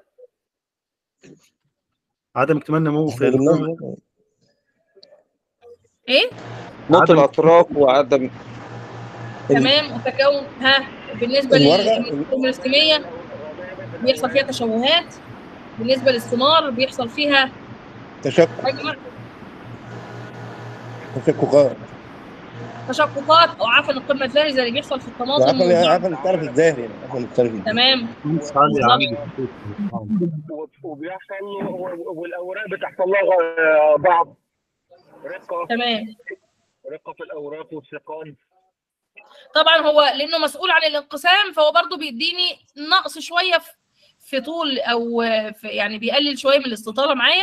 عدم اكتمال نمو في احنا القمة. قلنا ايه موت عدم- الأطراف وعدم تمام وتكون ها بالنسبه الورقة- للميستميه بيحصل فيها تشوهات بالنسبه للثمار بيحصل فيها تشقق حاجه تشققات تشققات او عفن القمه الزاهيه زي اللي بيحصل في الطماطم عفوا والزيت. عفوا الطرف الظاهري عفوا الطرف الظاهري تمام خمس عالية عندي وبيحصل والاوراق بتحصل لها ضعف رقه تمام رقه في الاوراق والسقان طبعا هو لانه مسؤول عن الانقسام فهو برضو بيديني نقص شويه في- في طول او في يعني بيقلل شويه من الاستطاله معايا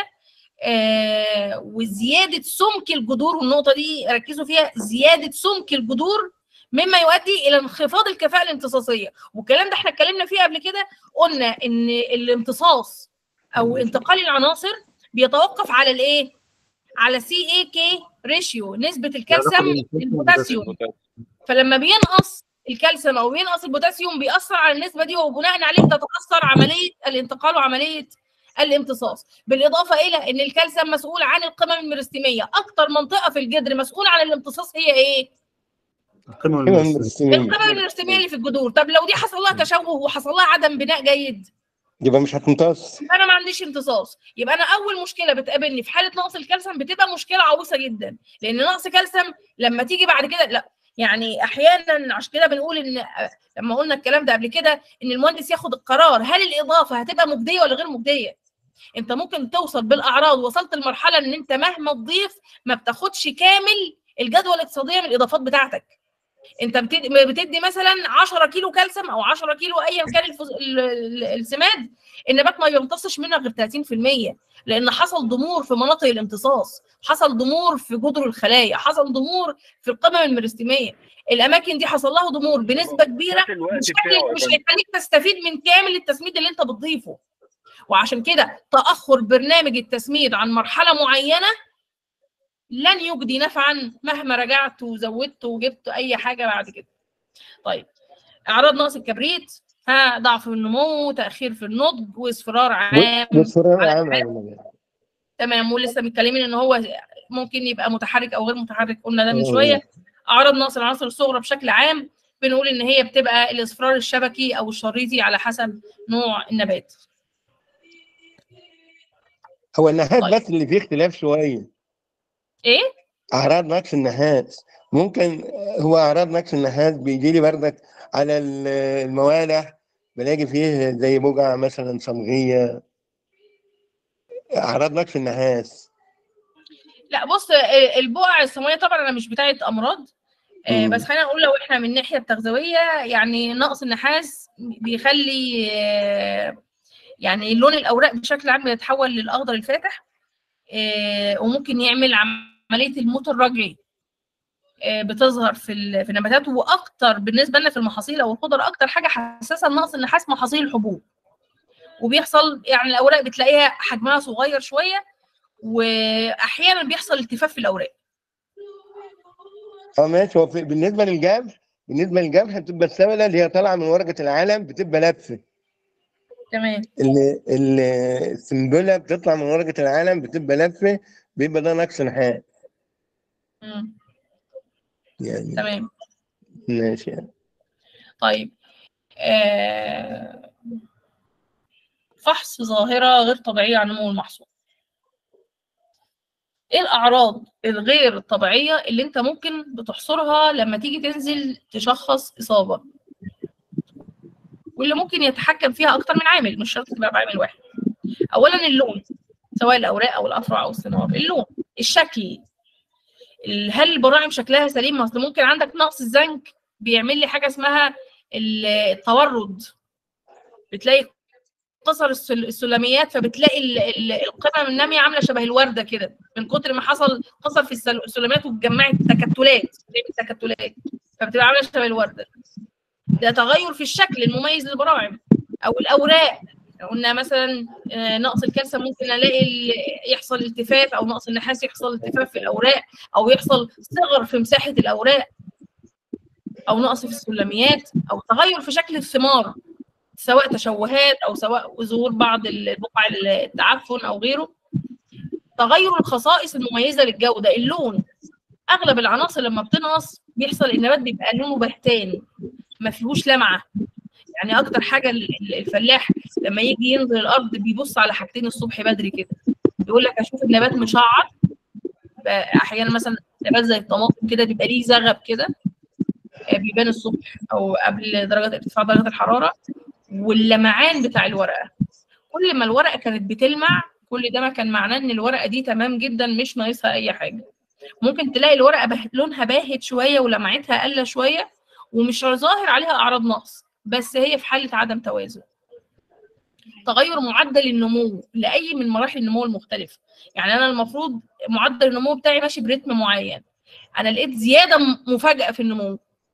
آه وزياده سمك الجذور والنقطه دي ركزوا فيها زياده سمك الجذور مما يؤدي الى انخفاض الكفاءه الامتصاصيه والكلام ده احنا اتكلمنا فيه قبل كده قلنا ان الامتصاص او انتقال العناصر بيتوقف على الايه على سي اي كي ريشيو نسبه الكالسيوم للبوتاسيوم فلما بينقص الكالسيوم او بينقص البوتاسيوم بيأثر على النسبه دي وبناء عليه بتتأثر عمليه الانتقال وعمليه الامتصاص بالاضافه الى ان الكالسيوم مسؤول عن القمم الميرستيميه اكتر منطقه في الجدر مسؤول عن الامتصاص هي ايه القمم كمان المس- المسلمين القمم الميرستيميه اللي في الجذور طب لو دي حصل لها تشوه وحصل لها عدم بناء جيد يبقى مش هتمتص يبقى انا ما عنديش امتصاص يبقى انا اول مشكله بتقابلني في حاله نقص الكالسيوم بتبقى مشكله عويصه جدا لان نقص كالسيوم لما تيجي بعد كده لا يعني احيانا عشان كده بنقول ان لما قلنا الكلام ده قبل كده ان المهندس ياخد القرار هل الاضافه هتبقى مجديه ولا غير مجديه انت ممكن توصل بالاعراض وصلت لمرحله ان انت مهما تضيف ما بتاخدش كامل الجدوى الاقتصاديه من الاضافات بتاعتك انت بتدي, بتدي مثلا 10 كيلو كالسيوم او 10 كيلو ايا كان الفز... ال- ال- السماد النبات ما يمتصش منها غير 30% لان حصل ضمور في مناطق الامتصاص حصل ضمور في جذر الخلايا حصل ضمور في القمم الميرستيميه الاماكن دي حصل لها ضمور بنسبه كبيره فات الوقت مش بتاعه يا مش فندم. هيخليك تستفيد من كامل التسميد اللي انت بتضيفه وعشان كده تاخر برنامج التسميد عن مرحله معينه لن يجدي نفعا مهما رجعت وزودت وجبت اي حاجه بعد كده طيب اعراض نقص الكبريت ها ضعف في النمو تاخير في النضج واصفرار عام والفرار على عام الحال. على المجال تمام ولسه متكلمين ان هو ممكن يبقى متحرك او غير متحرك قلنا ده من أوه. شويه اعراض نقص العناصر الصغرى بشكل عام بنقول ان هي بتبقى الاصفرار الشبكي او الشريطي على حسب نوع النبات هو النحاس طيب. بس اللي فيه اختلاف شويه ايه اعراض نقص النحاس ممكن هو اعراض نقص النحاس بيجي لي بردك على ال- الموالح بلاقي فيه زي بقع مثلا صمغيه اعراض نقص النحاس لا بص آه، البقع السماويه طبعا انا مش بتاعه امراض آه، مم. بس خلينا نقول لو احنا من الناحيه التغذويه يعني نقص النحاس بيخلي آه، يعني لون الاوراق بشكل عام بيتحول للاخضر الفاتح آه، وممكن يعمل عمليه الموت الرجعي آه، بتظهر في ال- في النباتات واكتر بالنسبه لنا في المحاصيل او الخضر اكتر حاجه حساسه لنقص النحاس محاصيل الحبوب وبيحصل يعني الاوراق بتلاقيها حجمها صغير شويه واحيانا بيحصل التفاف في الاوراق اه ماشي هو في- بالنسبه للجبل بالنسبه للجبل بتبقى السبله اللي هي طالعه من ورقه العلم بتبقى لفه تمام اللي اللي السنبله بتطلع من ورقه العلم بتبقى لفه بيبقى ده نقص نحاس مم. يعني تمام ماشي يعني. طيب آه... فحص ظاهرة غير طبيعية عن نمو المحصول ايه الأعراض الغير الطبيعية اللي انت ممكن بتحصرها لما تيجي تنزل تشخص إصابة واللي ممكن يتحكم فيها أكتر من عامل مش شرط تبقى بعامل واحد أولا اللون سواء الأوراق أو الأفرع أو الثمار اللون الشكل ال- هل البراعم شكلها سليم ما اصل ممكن عندك نقص الزنك بيعمل لي حاجه اسمها ال- التورد بتلاقي قصر السل- السلميات فبتلاقي ال- ال- القمم الناميه عامله شبه الورده كده من كتر ما حصل قصر في السل- السلميات واتجمعت تكتلات بتعمل تكتلات فبتبقى عامله شبه الورده ده تغير في الشكل المميز للبراعم او الاوراق قلنا مثلا آه، نقص الكالسيوم ممكن الاقي ال- يحصل التفاف او نقص النحاس يحصل التفاف في الاوراق او يحصل صغر في مساحه الاوراق او نقص في السلميات او تغير في شكل الثمار سواء تشوهات او سواء ظهور بعض البقع التعفن او غيره تغير الخصائص المميزه للجوده اللون اغلب العناصر لما بتنقص بيحصل النبات بيبقى لونه بهتان ما فيهوش لمعه يعني اكتر حاجه ال- ال- الفلاح لما يجي ينزل الارض بيبص على حاجتين الصبح بدري كده يقول لك اشوف النبات مشعر بقى احيانا مثلا نبات زي الطماطم كده بيبقى ليه زغب كده آه، بيبان الصبح او قبل درجه ارتفاع درجه الحراره واللمعان بتاع الورقه كل ما الورقه كانت بتلمع كل ده ما كان معناه ان الورقه دي تمام جدا مش ناقصها اي حاجه ممكن تلاقي الورقه بهت لونها باهت شويه ولمعتها قله شويه ومش ظاهر عليها اعراض نقص بس هي في حاله عدم توازن تغير معدل النمو لاي من مراحل النمو المختلفه يعني انا المفروض معدل النمو بتاعي ماشي برتم معين انا لقيت زياده م- مفاجاه في النمو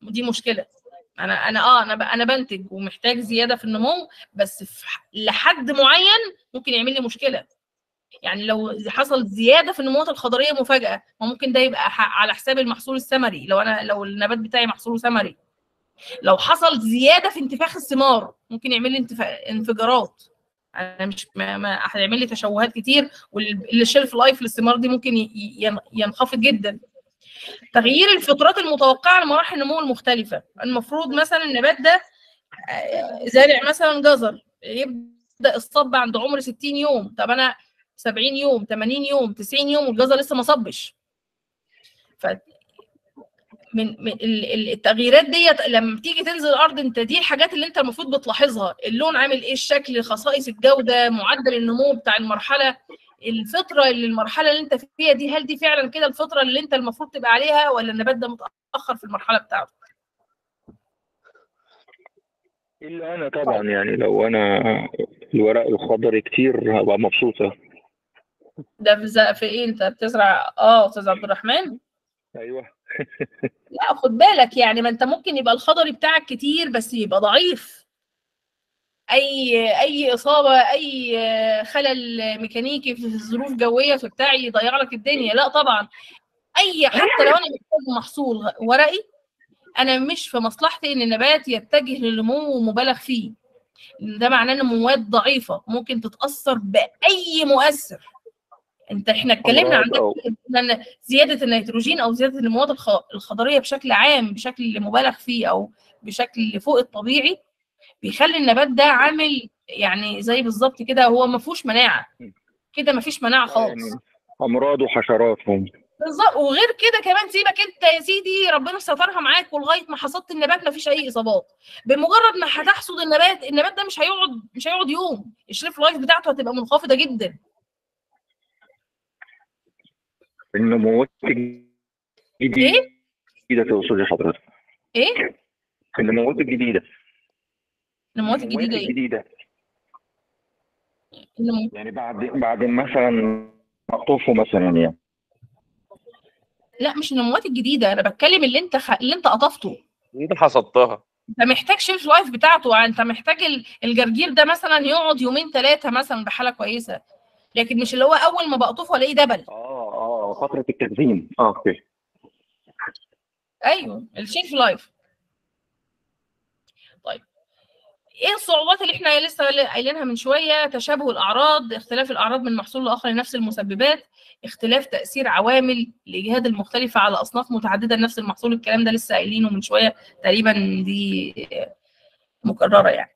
دي مشكله انا انا اه انا ب- انا بنتج ومحتاج زياده في النمو بس في ح- لحد معين ممكن يعمل لي مشكله يعني لو حصل زياده في النموات الخضريه مفاجاه ما ممكن ده يبقى ح- على حساب المحصول الثمري لو انا لو النبات بتاعي محصوله ثمري لو حصل زياده في انتفاخ الثمار ممكن يعمل لي انتفا- انفجارات انا مش ما, ما هيعمل لي تشوهات كتير والشيلف لايف للثمار دي ممكن ي- ين- ينخفض جدا تغيير الفترات المتوقعه لمراحل النمو المختلفه المفروض مثلا النبات ده آه، زارع مثلا جزر يبدا الصب عند عمر 60 يوم طب انا 70 يوم 80 يوم 90 يوم والجزر لسه ما صبش ف من, من ال- ال- التغييرات ديت لما تيجي تنزل الارض انت دي الحاجات اللي انت المفروض بتلاحظها اللون عامل ايه الشكل خصائص الجوده معدل النمو بتاع المرحله الفتره اللي المرحله اللي انت فيها دي هل دي فعلا كده الفتره اللي انت المفروض تبقى عليها ولا النبات ده متاخر في المرحله بتاعته الا انا طبعا يعني لو انا الورق الخضري كتير هبقى مبسوطه ده في, ز- في ايه انت بتزرع اه استاذ عبد الرحمن ايوه لا خد بالك يعني ما انت ممكن يبقى الخضري بتاعك كتير بس يبقى ضعيف اي اي اصابه اي خلل ميكانيكي في ظروف جويه في بتاع يضيع لك الدنيا لا طبعا اي حتى لو انا محتاج محصول ورقي انا مش في مصلحتي ان النبات يتجه للنمو مبالغ فيه ده معناه ان مواد ضعيفه ممكن تتاثر باي مؤثر انت احنا اتكلمنا عن أمراض ده ان زياده النيتروجين او زياده المواد الخ- الخضريه بشكل عام بشكل مبالغ فيه او بشكل فوق الطبيعي بيخلي النبات ده عامل يعني زي بالظبط كده هو ما فيهوش مناعه كده ما فيش مناعه خالص يعني امراض وحشرات هم بالظبط وغير كده كمان سيبك انت يا سيدي ربنا سترها معاك ولغايه ما حصدت النبات ما فيش اي اصابات بمجرد ما هتحصد النبات النبات ده مش هيقعد مش هيقعد يوم الشريف لايف بتاعته هتبقى منخفضه جدا النموات الجديده تقصدي حضرتك ايه النموات الجديده النموات الجديده ايه الجديده النمو- يعني بعد بعد مثلا مقطوفه مثلا يعني لا مش النموات الجديده انا بتكلم اللي انت خ... اللي انت قطفته انت حصدتها انت محتاج شيلف لايف بتاعته انت محتاج ال- الجرجير ده مثلا يقعد يومين ثلاثه مثلا بحاله كويسه لكن مش اللي هو اول ما بقطفه الاقيه دبل اه اه فتره التخزين اه اوكي ايوه الشيلف لايف طيب ايه الصعوبات اللي احنا لسه قايلينها من شويه تشابه الاعراض اختلاف الاعراض من محصول لاخر لنفس المسببات اختلاف تاثير عوامل الاجهاد المختلفه على اصناف متعدده لنفس المحصول الكلام ده لسه قايلينه من شويه تقريبا دي مكرره يعني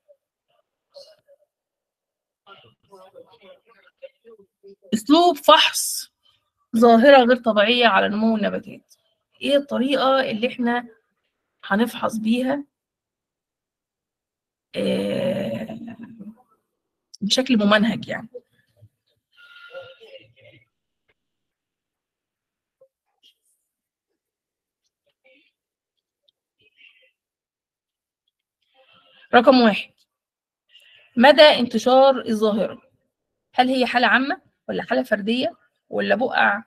اسلوب فحص ظاهره غير طبيعيه على نمو النباتات ايه الطريقه اللي احنا هنفحص بيها آه، بشكل ممنهج يعني رقم واحد مدى انتشار الظاهرة هل هي حالة عامة ولا حالة فردية ولا بقع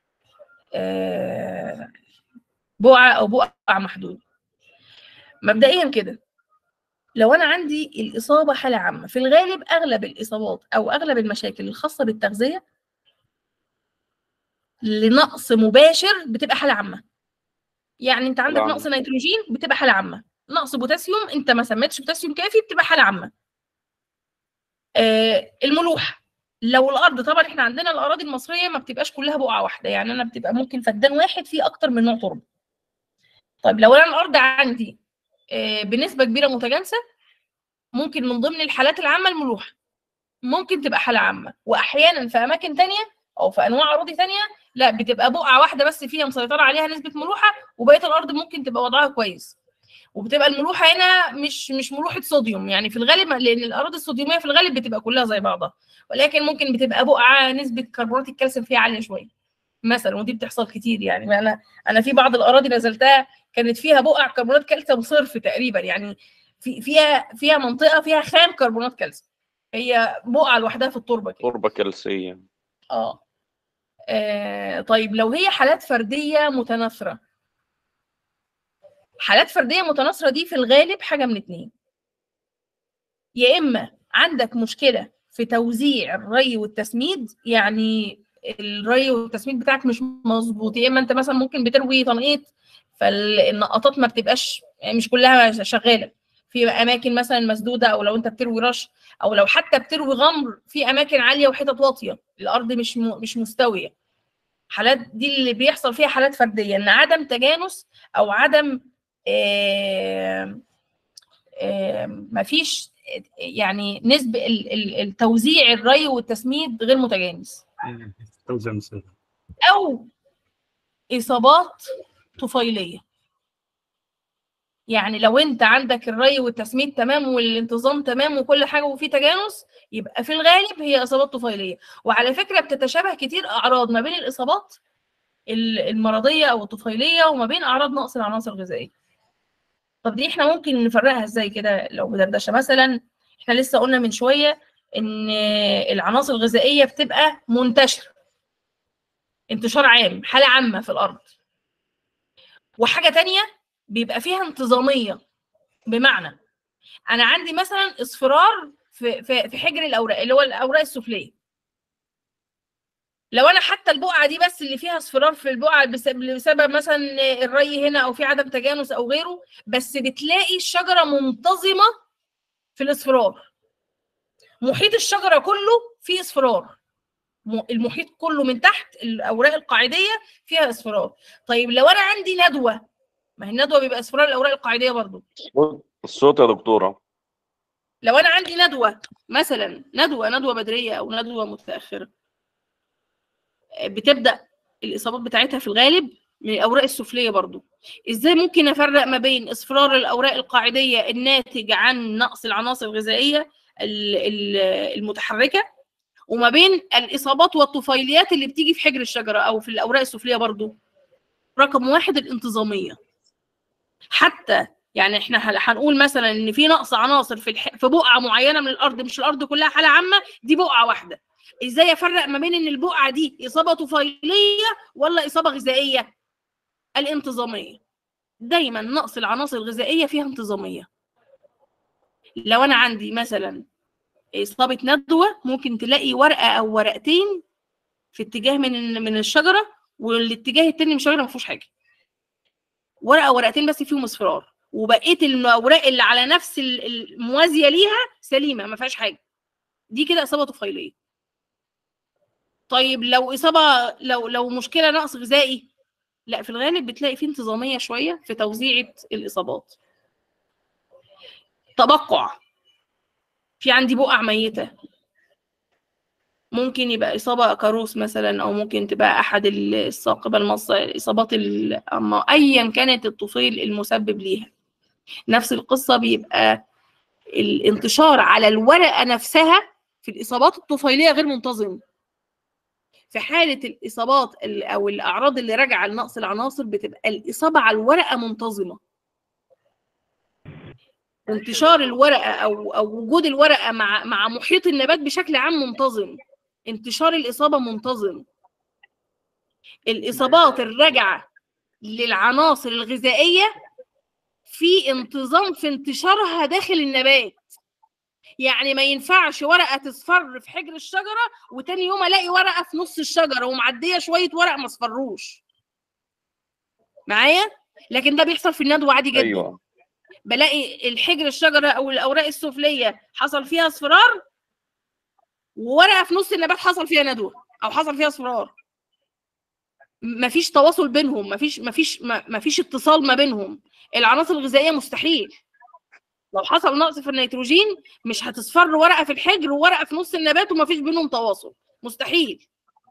آه، بقعة أو بقع محدود مبدئيا كده لو انا عندي الاصابه حاله عامه في الغالب اغلب الاصابات او اغلب المشاكل الخاصه بالتغذيه لنقص مباشر بتبقى حاله عامه يعني انت عندك حالة نقص نيتروجين بتبقى حاله عامه نقص بوتاسيوم انت ما سميتش بوتاسيوم كافي بتبقى حاله عامه آه الملوحه لو الارض طبعا احنا عندنا الاراضي المصريه ما بتبقاش كلها بقعه واحده يعني انا بتبقى ممكن فدان واحد فيه اكتر من نوع تربه طيب لو انا الارض عندي آه، بنسبه كبيره متجانسه ممكن من ضمن الحالات العامه الملوحه ممكن تبقى حاله عامه واحيانا في اماكن تانية او في انواع اراضي تانية لا بتبقى بقعه واحده بس فيها مسيطره عليها نسبه ملوحه وبقيه الارض ممكن تبقى وضعها كويس وبتبقى الملوحه هنا مش مش ملوحه صوديوم يعني في الغالب لان الاراضي الصوديوميه في الغالب بتبقى كلها زي بعضها ولكن ممكن بتبقى بقعه نسبه كربونات الكالسيوم فيها عاليه شويه مثلا ودي بتحصل كتير يعني انا انا في بعض الاراضي نزلتها كانت فيها بقع كربونات كالسيوم صرف تقريبا يعني في فيها فيها منطقه فيها خام كربونات كالسيوم هي بقعه لوحدها في التربه كده تربه كلسيه اه آه، طيب لو هي حالات فرديه متناثره حالات فرديه متناثره دي في الغالب حاجه من اتنين يا اما عندك مشكله في توزيع الري والتسميد يعني الري والتسميد بتاعك مش مظبوط يا اما انت مثلا ممكن بتروي تنقيط فالنقطات ما بتبقاش يعني مش كلها شغاله في اماكن مثلا مسدوده او لو انت بتروي رش او لو حتى بتروي غمر في اماكن عاليه وحتت واطيه الارض مش م... مش مستويه حالات دي اللي بيحصل فيها حالات فرديه ان عدم تجانس او عدم آه آه مفيش يعني نسبه ال- ال- التوزيع الري والتسميد غير متجانس توزيع مثال او اصابات طفيليه يعني لو انت عندك الري والتسميد تمام والانتظام تمام وكل حاجه وفي تجانس يبقى في الغالب هي اصابات طفيليه وعلى فكره بتتشابه كتير اعراض ما بين الاصابات ال- المرضيه او الطفيليه وما بين اعراض نقص العناصر الغذائيه طب دي احنا ممكن نفرقها ازاي كده لو بدردشه مثلا احنا لسه قلنا من شويه ان العناصر الغذائيه بتبقى منتشره انتشار عام حاله عامه في الارض وحاجه تانية بيبقى فيها انتظاميه بمعنى انا عندي مثلا اصفرار في في في حجر الاوراق اللي هو الاوراق السفليه لو انا حتى البقعه دي بس اللي فيها اصفرار في البقعه بسبب, بسبب مثلا الري هنا او في عدم تجانس او غيره بس بتلاقي الشجره منتظمه في الاصفرار محيط الشجره كله فيه اصفرار م- المحيط كله من تحت الاوراق القاعديه فيها اصفرار طيب لو انا عندي ندوه ما هي الندوه بيبقى اصفرار الاوراق القاعديه برضو الصوت- الصوت يا دكتوره لو انا عندي ندوه مثلا ندوه ندوه بدريه او ندوه متاخره بتبدا الاصابات بتاعتها في الغالب من الاوراق السفليه برضو ازاي ممكن افرق ما بين اصفرار الاوراق القاعديه الناتج عن نقص العناصر الغذائيه ال- ال- المتحركه وما بين الاصابات والطفيليات اللي بتيجي في حجر الشجره او في الاوراق السفليه برضو رقم واحد الانتظاميه حتى يعني احنا هل- هنقول مثلا ان في نقص عناصر في الح... في بقعه معينه من الارض مش الارض كلها حاله عامه دي بقعه واحده ازاي افرق ما بين ان البقعه دي اصابه طفيليه ولا اصابه غذائيه الانتظاميه دايما نقص العناصر الغذائيه فيها انتظاميه لو انا عندي مثلا اصابه ندوه ممكن تلاقي ورقه او ورقتين في اتجاه من من الشجره والاتجاه التاني من الشجره ما فيهوش حاجه ورقه أو ورقتين بس فيهم اصفرار وبقيه الاوراق اللي على نفس ال- الموازيه ليها سليمه ما فيهاش حاجه دي كده اصابه طفيليه طيب لو اصابه لو لو مشكله نقص غذائي لا في الغالب بتلاقي فيه انتظاميه شويه في توزيعه الاصابات تبقع في عندي بقع ميته ممكن يبقى إصابة كاروس مثلا أو ممكن تبقى أحد الساقبة المص الإصابات ال- أما أيا كانت الطفيل المسبب ليها نفس القصة بيبقى الانتشار على الورقة نفسها في الإصابات الطفيلية غير منتظم في حالة الإصابات ال- أو الأعراض اللي راجعة لنقص العناصر بتبقى الإصابة على الورقة منتظمة انتشار الورقة أو أو وجود الورقة مع مع محيط النبات بشكل عام منتظم انتشار الإصابة منتظم الإصابات الراجعة للعناصر الغذائية في انتظام في انتشارها داخل النبات يعني ما ينفعش ورقة تصفر في حجر الشجرة وتاني يوم ألاقي ورقة في نص الشجرة ومعدية شوية ورق ما اصفروش معايا لكن ده بيحصل في الندوة عادي جدا ايوه بلاقي الحجر الشجرة أو الأوراق السفلية حصل فيها اصفرار وورقة في نص النبات حصل فيها ندوة أو حصل فيها اصفرار م- مفيش تواصل بينهم مفيش مفيش ما- مفيش اتصال ما بينهم العناصر الغذائية مستحيل لو حصل نقص في النيتروجين مش هتصفر ورقة في الحجر وورقة في نص النبات ومفيش بينهم تواصل مستحيل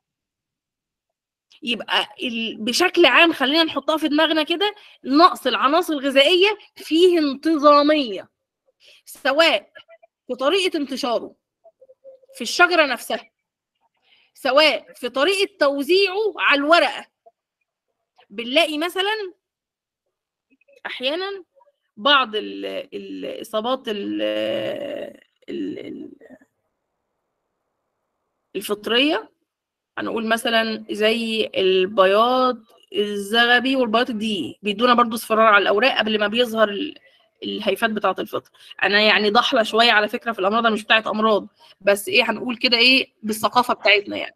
يبقى ال... بشكل عام خلينا نحطها في دماغنا كده نقص العناصر الغذائية فيه انتظامية سواء في طريقة انتشاره في الشجرة نفسها سواء في طريقة توزيعه على الورقة بنلاقي مثلا أحيانا بعض ال- الإصابات ال- ال- ال- الفطرية هنقول مثلا زي البياض الزغبي والبياض الدقيقي بيدونا برضو اصفرار على الاوراق قبل ما بيظهر ال- الهيفات بتاعه الفطر انا يعني ضحله شويه على فكره في الامراض انا مش بتاعه امراض بس ايه هنقول كده ايه بالثقافه بتاعتنا يعني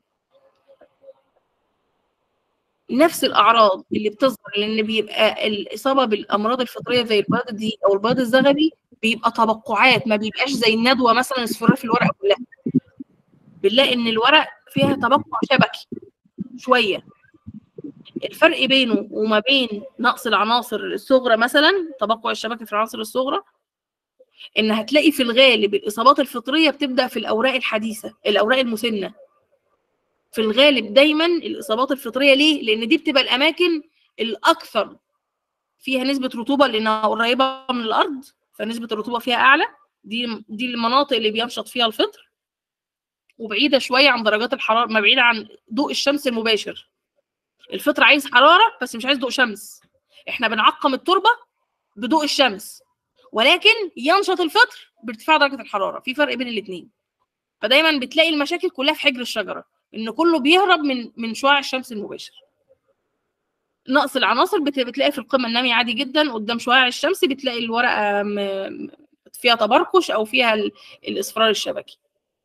نفس الاعراض اللي بتظهر لان بيبقى الاصابه بالامراض الفطريه زي البياض الدقيقي او البياض الزغبي بيبقى تبقعات ما بيبقاش زي الندوه مثلا اصفرار في الورقه كلها بنلاقي ان الورق فيها تبقع شبكي شويه الفرق بينه وما بين نقص العناصر الصغرى مثلا تبقع الشبكي في العناصر الصغرى ان هتلاقي في الغالب الاصابات الفطريه بتبدا في الاوراق الحديثه الاوراق المسنه في الغالب دايما الاصابات الفطريه ليه لان دي بتبقى الاماكن الاكثر فيها نسبه رطوبه لانها قريبه من الارض فنسبه الرطوبه فيها اعلى دي دي المناطق اللي بينشط فيها الفطر وبعيده شويه عن درجات الحراره ما بعيده عن ضوء الشمس المباشر الفطر عايز حراره بس مش عايز ضوء شمس احنا بنعقم التربه بضوء الشمس ولكن ينشط الفطر بارتفاع درجه الحراره في فرق بين الاثنين فدايما بتلاقي المشاكل كلها في حجر الشجره ان كله بيهرب من من شعاع الشمس المباشر نقص العناصر بت- بتلاقي في القمه الناميه عادي جدا قدام شعاع الشمس بتلاقي الورقه م- فيها تبرقش او فيها ال- الاصفرار الشبكي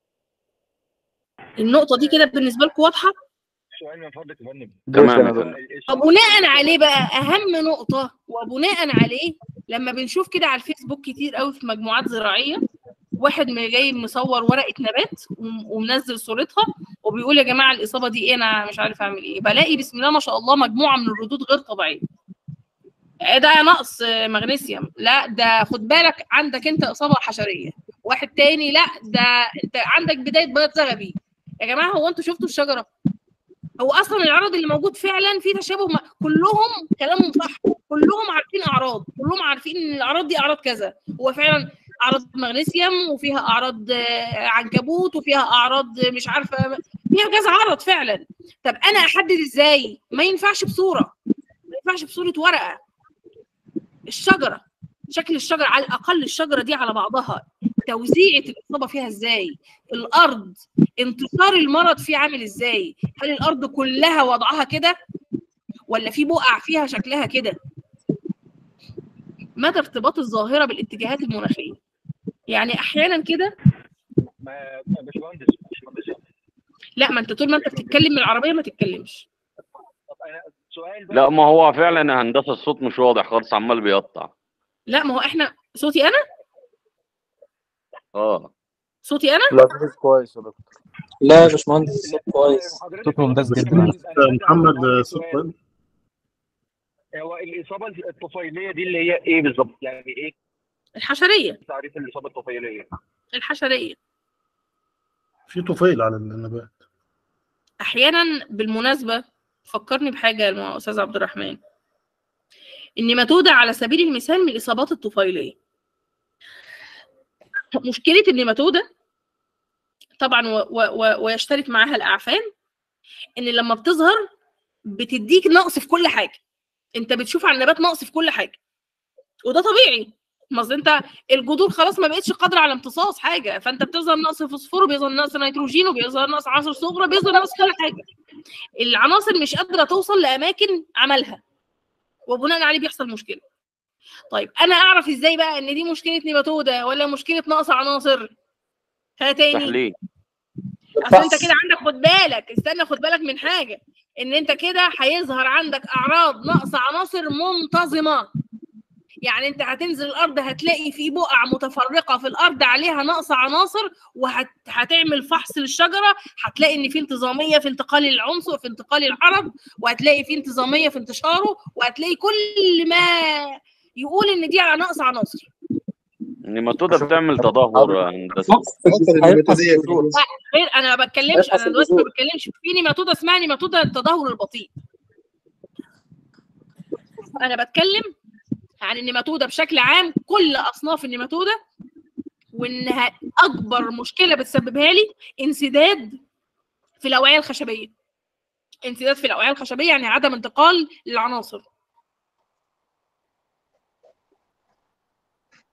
النقطه دي كده بالنسبه لكم واضحه سؤال من فضلك يا فندم تمام يا آه، فندم. وبناء عليه بقى اهم نقطه وبناء عليه لما بنشوف كده على الفيسبوك كتير قوي في مجموعات زراعيه واحد م- جاي مصور ورقه نبات وم- ومنزل صورتها وبيقول يا جماعه الاصابه دي ايه انا مش عارف اعمل ايه بلاقي بسم الله ما شاء الله مجموعه من الردود غير طبيعيه آه، ده نقص آه، مغنيسيوم لا ده خد بالك عندك انت اصابه حشريه واحد تاني لا ده انت عندك بدايه بياض زغبي يا جماعه هو انتوا شفتوا الشجره هو اصلا العرض اللي موجود فعلا فيه تشابه مع كلهم كلامهم صح كلهم عارفين اعراض كلهم عارفين ان الاعراض دي اعراض كذا هو فعلا اعراض مغنيسيوم وفيها اعراض آه، عنكبوت وفيها اعراض مش عارفه فيها كذا عرض فعلا طب انا احدد ازاي ما ينفعش بصوره ما ينفعش بصوره ورقه الشجره شكل الشجره على الاقل الشجره دي على بعضها توزيعه الاصابه فيها ازاي الارض انتشار المرض فيه عامل ازاي هل الارض كلها وضعها كده ولا في بقع فيها شكلها كده مدى ارتباط الظاهره بالاتجاهات المناخيه يعني احيانا كده ما ما- باشمهندس باشمهندس لا ما انت طول ما انت بتتكلم من العربيه ما تتكلمش طب انا سؤال بقى لا ما هو فعلا هندسه الصوت مش واضح خالص عمال بيقطع لا ما هو احنا صوتي انا اه صوتي انا لا صوتك كويس يا دكتور لا يا باشمهندس الصوت كويس حضرتك صوت ممتاز أنا جدا. عندي- أنا عندي محمد سؤال. صوت هو الاصابه الطفيليه دي اللي هي ايه بالظبط؟ يعني ايه الحشريه تعريف الاصابه الطفيليه؟ الحشريه في طفيل على النبات احيانا بالمناسبه فكرني بحاجه يا استاذ عبد الرحمن النيماتودا على سبيل المثال من الاصابات الطفيليه مشكله النيماتودا طبعا و و و ويشترك معاها الاعفان ان لما بتظهر بتديك نقص في كل حاجه انت بتشوف على النبات نقص في كل حاجه وده طبيعي ما أصل انت الجذور خلاص ما بقتش قادره على امتصاص حاجه فانت بتظهر نقص فوسفور وبيظهر نقص نيتروجين وبيظهر نقص عناصر صغرى بيظهر نقص كل حاجه العناصر مش قادره توصل لاماكن عملها وبناء عليه بيحصل مشكله طيب انا اعرف ازاي بقى ان دي مشكله نيماتودا ولا مشكله نقص عناصر ها تاني تحليل اصل انت كده عندك خد بالك استنى خد بالك من حاجه ان انت كده هيظهر عندك اعراض نقص عناصر منتظمه يعني انت هتنزل الارض هتلاقي في بقع متفرقه في الارض عليها نقص عناصر وهتعمل فحص للشجره هتلاقي ان في انتظاميه في انتقال العنصر في انتقال العرض وهتلاقي في انتظاميه في انتشاره وهتلاقي كل ما يقول ان دي على نقص عناصر النيماتودا بتعمل تدهور يا هندسه غير انا ما بتكلمش انا دلوقتي ما بتكلمش في نيماتودا اسمها نيماتودا التدهور البطيء انا بتكلم عن النيماتودا بشكل عام كل اصناف النيماتودا وانها اكبر مشكله بتسببها لي انسداد في الاوعيه الخشبيه انسداد في الاوعيه الخشبيه يعني عدم انتقال للعناصر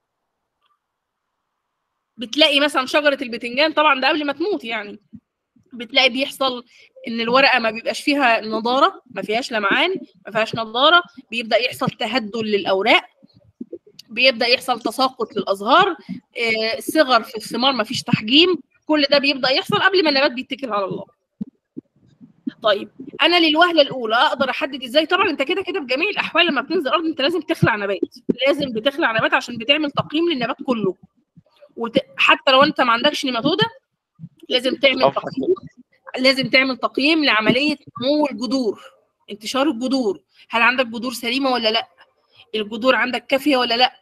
بتلاقي مثلا شجره البتنجان طبعا ده قبل ما تموت يعني بتلاقي بيحصل ان الورقه ما بيبقاش فيها نضاره ما فيهاش لمعان ما فيهاش نضاره بيبدا يحصل تهدل للاوراق بيبدا يحصل تساقط للازهار آه، صغر في الثمار ما فيش تحجيم كل ده بيبدا يحصل قبل ما النبات بيتكل على الله طيب انا للوهله الاولى اقدر احدد ازاي طبعا انت كده كده في جميع الاحوال لما بتنزل الارض انت لازم تخلع نبات لازم بتخلع نبات عشان بتعمل تقييم للنبات كله وت... حتى لو انت ما عندكش نيماتوده لازم تعمل صفحة. تقييم لازم تعمل تقييم لعمليه نمو الجذور انتشار الجذور هل عندك جذور سليمه ولا لا الجذور عندك كافيه ولا لا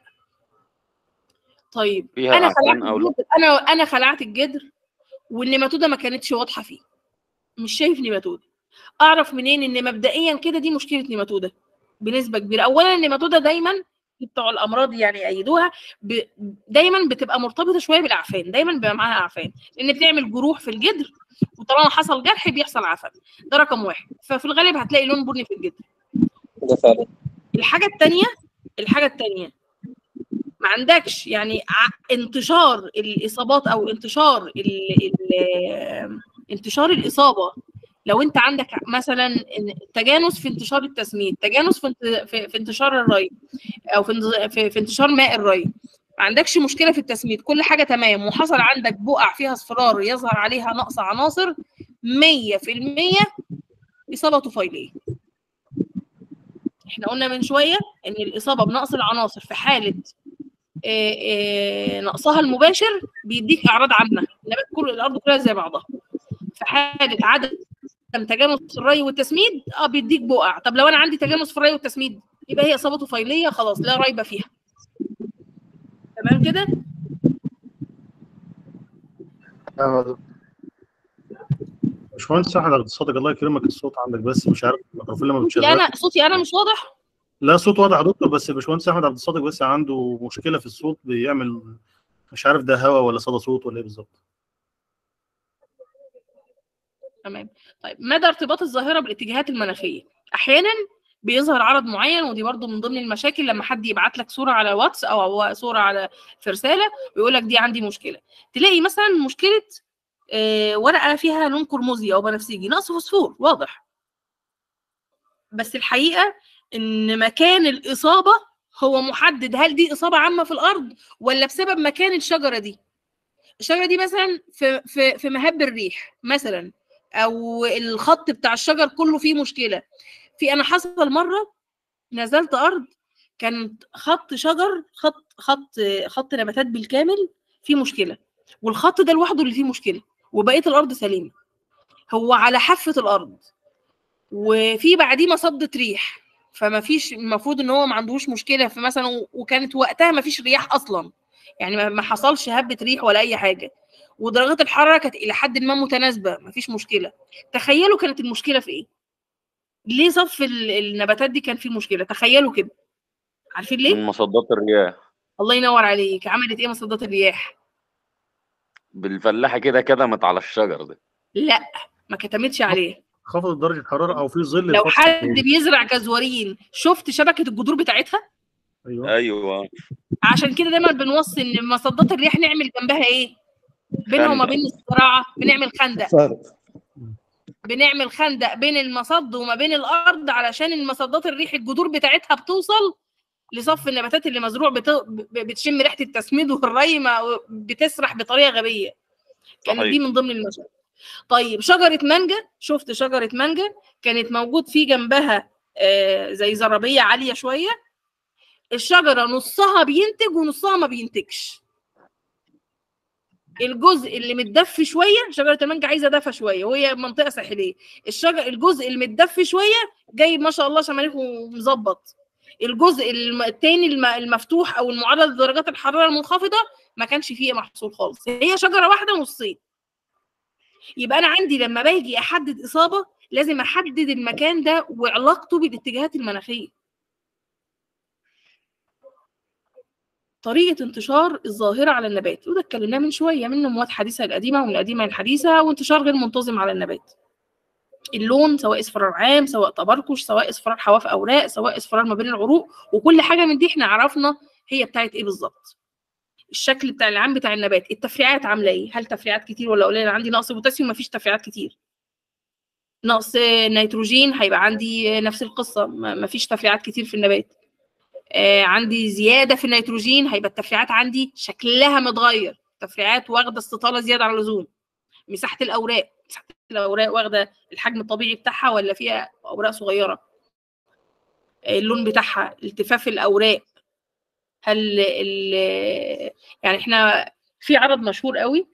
طيب فيها انا عفان خلعت او لا الجذر انا انا خلعت الجذر والنيماتوده ما كانتش واضحه فيه مش شايف نيماتوده اعرف منين ان مبدئيا كده دي مشكله نيماتوده بنسبه كبيره اولا النيماتوده دايما بتوع الامراض يعني يأيدوها ب... دايما بتبقى مرتبطه شويه بالاعفان دايما بيبقى معاها اعفان لان بتعمل جروح في الجدر وطالما حصل جرح بيحصل عفن ده رقم واحد ففي الغالب هتلاقي لون بني في الجدر ده فعلا الحاجه الثانيه الحاجه الثانيه ما عندكش يعني ع- انتشار الاصابات او انتشار ال ال انتشار الاصابه لو انت عندك مثلا إن- تجانس في انتشار التسميد تجانس في انت- في, في انتشار الري او في, انت- في, في انتشار ماء الري ما عندكش مشكله في التسميد كل حاجه تمام وحصل عندك بقع فيها اصفرار يظهر عليها نقص عناصر 100% اصابه طفيليه احنا قلنا من شويه ان الاصابه بنقص العناصر في حاله آه، آه، نقصها المباشر بيديك اعراض عامه النبات كله الارض كلها زي بعضها في حاله عدم تجانس في الري والتسميد اه بيديك بقع طب لو انا عندي تجانس في الري والتسميد يبقى هي اصابه طفيليه خلاص لا ريب فيها تمام كده آه، باشمهندس احمد عبد الصادق الله يكرمك الصوت عندك بس مش عارف الميكروفون لما صوتي بتشغل انا صوتي انا مش واضح لا صوت واضح يا دكتور بس باشمهندس احمد عبد الصادق بس عنده مشكله في الصوت بيعمل مش عارف ده هوا ولا صدى صوت ولا ايه بالظبط تمام طيب مدى ارتباط الظاهره بالاتجاهات المناخيه احيانا بيظهر عرض معين ودي برضو من ضمن المشاكل لما حد يبعت لك صوره على واتس او أو صوره على في رساله ويقول لك دي عندي مشكله تلاقي مثلا مشكله آه، ورقه فيها لون قرمزي او بنفسجي نقص فوسفور واضح بس الحقيقه ان مكان الاصابه هو محدد هل دي اصابه عامه في الارض ولا بسبب مكان الشجره دي الشجره دي مثلا في في في مهب الريح مثلا او الخط بتاع الشجر كله فيه مشكله في انا حصل مره نزلت ارض كانت خط شجر خط خط خط نباتات بالكامل فيه مشكله والخط ده لوحده اللي فيه مشكله وبقيه الارض سليمه هو على حافه الارض وفي بعديه مصدة ريح فما فيش المفروض ان هو ما عندهوش مشكله في مثلا و- وكانت وقتها ما فيش رياح اصلا يعني ما- ما حصلش هبه ريح ولا اي حاجه ودرجات الحراره كانت الى حد ما متناسبه ما فيش مشكله تخيلوا كانت المشكله في ايه ليه صف ال- النباتات دي كان فيه مشكله تخيلوا كده عارفين ليه من مصدات الرياح الله ينور عليك عملت ايه مصدات الرياح بالفلاحه كده كدمت على الشجر ده لا ما كتمتش عليه خفضت درجه الحراره او في ظل لو الفترة حد الطويلة. بيزرع جزورين شفت شبكه الجذور بتاعتها ايوه ايوه عشان كده دايما بنوصي ان مصدات الريح نعمل جنبها ايه بينها وما خندق. بين الزراعه بنعمل خندق صارف بنعمل خندق بين المصد وما بين الارض علشان المصدات الريح الجذور بتاعتها بتوصل لصف النباتات اللي مزروع بت... ب- بتشم ريحه التسميد والري ما بتسرح بطريقه غبيه كانت صحيح. دي من ضمن المشاكل طيب شجره مانجا شفت شجره مانجا كانت موجود في جنبها آه زي زرابيه عاليه شويه الشجره نصها بينتج ونصها ما بينتجش الجزء اللي متدفي شويه شجره المانجا عايزه دفى شويه وهي منطقه ساحليه الشجر الجزء المتدفي شويه جايب ما شاء الله شماليك ومظبط الجزء الم- التاني الم- المفتوح او المعرض لدرجات الحراره المنخفضه ما كانش فيه محصول خالص هي شجره واحده نصين يبقى انا عندي لما باجي احدد اصابه لازم احدد المكان ده وعلاقته بالاتجاهات المناخيه طريقه انتشار الظاهره على النبات وده اتكلمناه من شويه من نموات حديثه القديمه ومن القديمه الحديثه وانتشار غير منتظم على النبات اللون سواء اصفرار عام سواء تبركش سواء اصفرار حواف اوراق سواء اصفرار ما بين العروق وكل حاجه من دي احنا عرفنا هي بتاعت ايه بالظبط الشكل بتاع العام بتاع النبات التفريعات عامله ايه هل تفريعات كتير ولا قليله عندي نقص بوتاسيوم مفيش تفريعات كتير نقص نيتروجين هيبقى عندي نفس القصه م- مفيش تفريعات كتير في النبات آه عندي زياده في النيتروجين هيبقى التفريعات عندي شكلها متغير تفريعات واخده استطاله زياده عن اللزوم مساحه الاوراق مساحه الاوراق واخده الحجم الطبيعي بتاعها ولا فيها اوراق صغيره اللون بتاعها التفاف الاوراق هل ال يعني احنا في عرض مشهور قوي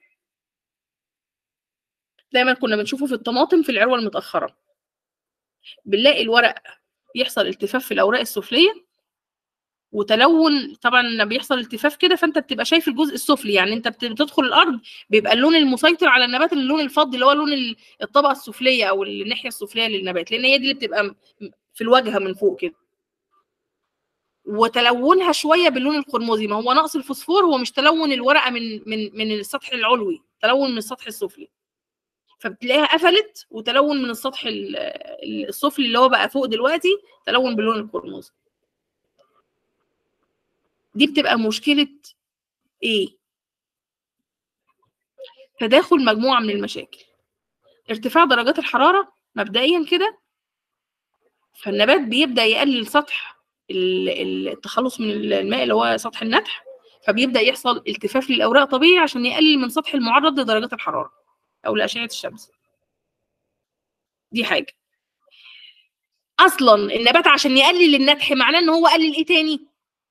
دايما كنا بنشوفه في الطماطم في العروه المتاخره بنلاقي الورق يحصل التفاف في الاوراق السفليه وتلون طبعا لما بيحصل التفاف كده فانت بتبقى شايف الجزء السفلي يعني انت بت- بتدخل الارض بيبقى اللون المسيطر على النبات اللون الفضي اللي هو لون ال- الطبقه السفليه او الناحيه السفليه للنبات لان هي دي اللي بتبقى م- في الواجهه من فوق كده وتلونها شويه باللون القرمزي ما هو نقص الفوسفور هو مش تلون الورقه من من من السطح العلوي تلون من السطح السفلي فبتلاقيها قفلت وتلون من السطح ال- ال- السفلي اللي هو بقى فوق دلوقتي تلون باللون القرمزي دي بتبقى مشكله ايه تداخل مجموعه من المشاكل ارتفاع درجات الحراره مبدئيا كده فالنبات بيبدا يقلل سطح ال- ال- التخلص من الماء اللي هو سطح النتح فبيبدا يحصل التفاف للاوراق طبيعي عشان يقلل من سطح المعرض لدرجات الحراره او لاشعه الشمس دي حاجه اصلا النبات عشان يقلل النتح معناه ان هو قلل ايه تاني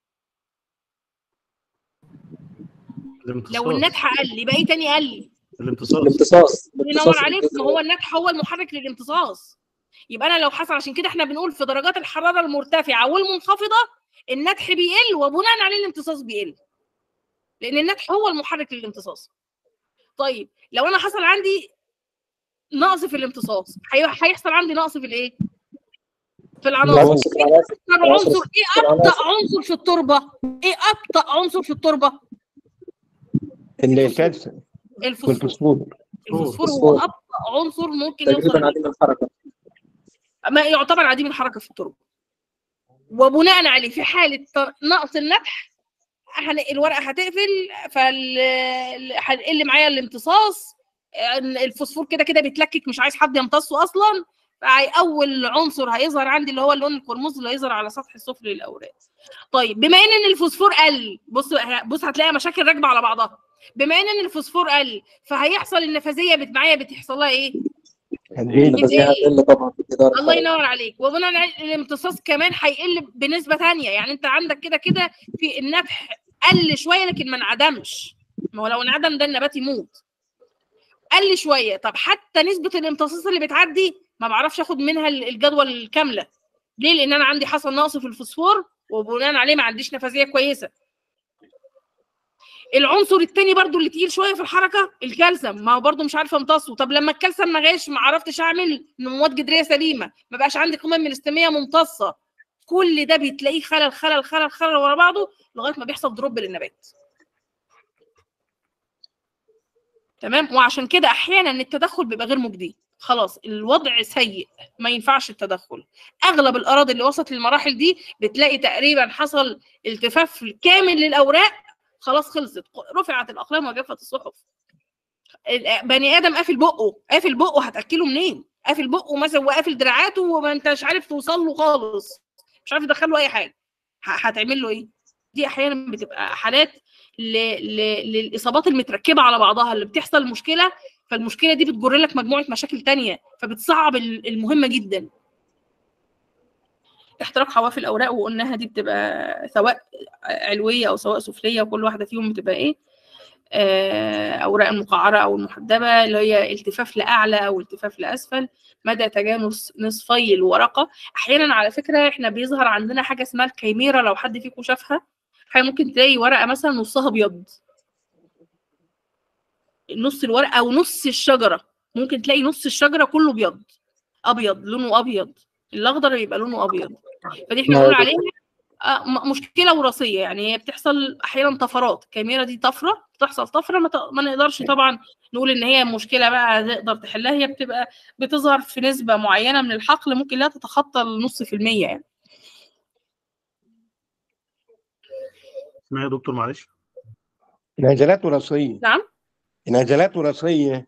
الامتصاص لو النتح قل يبقى ايه تاني قل الامتصاص الامتصاص ينور الامتصاص عليك ما هو النتح هو المحرك للامتصاص يبقى انا لو حصل عشان كده احنا بنقول في درجات الحراره المرتفعه والمنخفضه النتح بيقل وبناء عليه الامتصاص بيقل لان النتح هو المحرك للامتصاص طيب لو انا حصل عندي نقص في الامتصاص هي- هيحصل عندي نقص في الايه في العناصر العناصر العناصر طب عناصر عنصر ايه ابطا عنصر في التربه ايه ابطا عنصر في التربه الكالسيوم الفوسفور والفوسفور الفوسفور هو الفوسفور. ابطا عنصر ممكن يوصل تقريبا عديم الحركه ما يعتبر عديم الحركه في التربه وبناء عليه في حاله ط- نقص النتح هن- الورقه هتقفل فهيقل معايا الامتصاص الفوسفور كده كده بيتلكك مش عايز حد يمتصه اصلا اول عنصر هيظهر عندي اللي هو اللون القرمز اللي هيظهر على سطح السفلي للاوراق طيب بما ان ان الفوسفور قل بص بص هتلاقي مشاكل راكبه على بعضها بما ان ان الفوسفور قل فهيحصل النفاذيه بت معايا بتحصل لها ايه هتزيد بس هي هتقل طبعا في الاداره الله ينور عليك وبناء على الامتصاص كمان هيقل بنسبه تانية يعني انت عندك كده كده في النبح قل شويه لكن ما انعدمش ما هو لو انعدم ده النبات يموت قل شويه طب حتى نسبه الامتصاص اللي بتعدي ما بعرفش اخد منها الجدول الكامله ليه لان انا عندي حصل نقص في الفوسفور وبناء عليه ما عنديش نفاذيه كويسه العنصر التاني برضو اللي تقيل شويه في الحركه الكالسيوم ما هو برضو مش عارفه امتصه طب لما الكالسيوم ما جاش ما عرفتش اعمل نموات جدريه سليمه ما بقاش عندي قمم ميلستميه ممتصه كل ده بتلاقيه خلل خلل خلل خلل ورا بعضه لغايه ما بيحصل دروب للنبات تمام وعشان كده احيانا التدخل بيبقى غير مجدي خلاص الوضع سيء ما ينفعش التدخل اغلب الاراضي اللي وصلت للمراحل دي بتلاقي تقريبا حصل التفاف كامل للاوراق خلاص خلصت رفعت الاقلام وجفت الصحف بني ادم قافل بقه قافل بقه هتاكله منين قافل بقه مثلا وقافل دراعاته وما انتش عارف توصل له خالص مش عارف تدخل له اي حاجه هتعمل له ايه دي احيانا بتبقى حالات ل... ل... للاصابات المتركبه على بعضها اللي بتحصل مشكله فالمشكله دي بتجر لك مجموعه مشاكل تانية فبتصعب المهمه جدا احتراق حواف الاوراق وقلناها دي بتبقى سواء علويه او سواء سفليه وكل واحده فيهم بتبقى ايه آه اوراق المقعره او المحدبه اللي هي التفاف لاعلى او التفاف لاسفل مدى تجانس نصفي الورقه احيانا على فكره احنا بيظهر عندنا حاجه اسمها الكيميرا لو حد فيكم شافها ممكن تلاقي ورقه مثلا نصها ابيض نص الورقه او نص الشجره ممكن تلاقي نص الشجره كله ابيض ابيض لونه ابيض الاخضر يبقى لونه ابيض فدي احنا بنقول عليها مشكله وراثيه يعني هي بتحصل احيانا طفرات الكاميرا دي طفره بتحصل طفره ما, ما نقدرش طبعا نقول ان هي مشكله بقى تقدر تحلها هي بتبقى بتظهر في نسبه معينه من الحقل ممكن لا تتخطى النص في المية يعني اسمها يا دكتور معلش انعزالات وراثيه نعم انعزالات وراثيه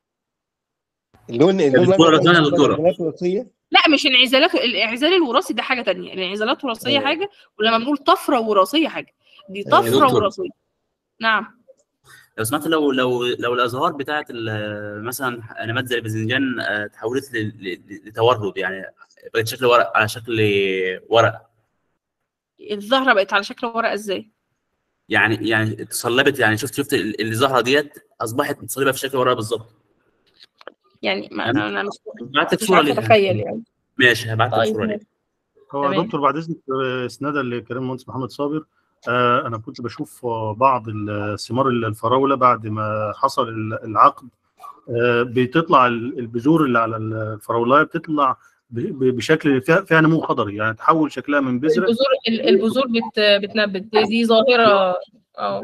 اللون اللون دكتورة الأبيض ثانية يا ده دكتورة. انعزالات وراثيه لا مش انعزالات الانعزال الوراثي ده حاجه تانية الانعزالات الوراثيه أيوة. حاجه ولما بنقول طفره وراثيه حاجه دي أيوة. طفره دكتور. وراثيه نعم لو سمعت لو لو لو الازهار بتاعت ال- مثلا نبات زي الباذنجان آه، تحولت ل- ل- لتورد يعني بقت شكل ورق على شكل ورق الزهره بقت على شكل ورقه ازاي يعني يعني تصلبت يعني شفت شفت ال- الزهره ديت اصبحت متصلبه في شكل ورقه بالظبط يعني ما انا أنا مش بعت لك مش صوره عارفه ليها اتخيل يعني ماشي هبعت لك طيب صوره ليها هو تمام. دكتور بعد اذنك آه، اسنادا لكلام المهندس محمد صابر آه، انا كنت بشوف آه، بعض الثمار الفراوله بعد ما حصل ال- العقد آه، بتطلع ال- البذور اللي على الفراولايه بتطلع ب- ب- بشكل فيها فيها نمو خضري يعني تحول شكلها من بذره البذور ال- البذور بت بتنبت دي, دي ظاهره اه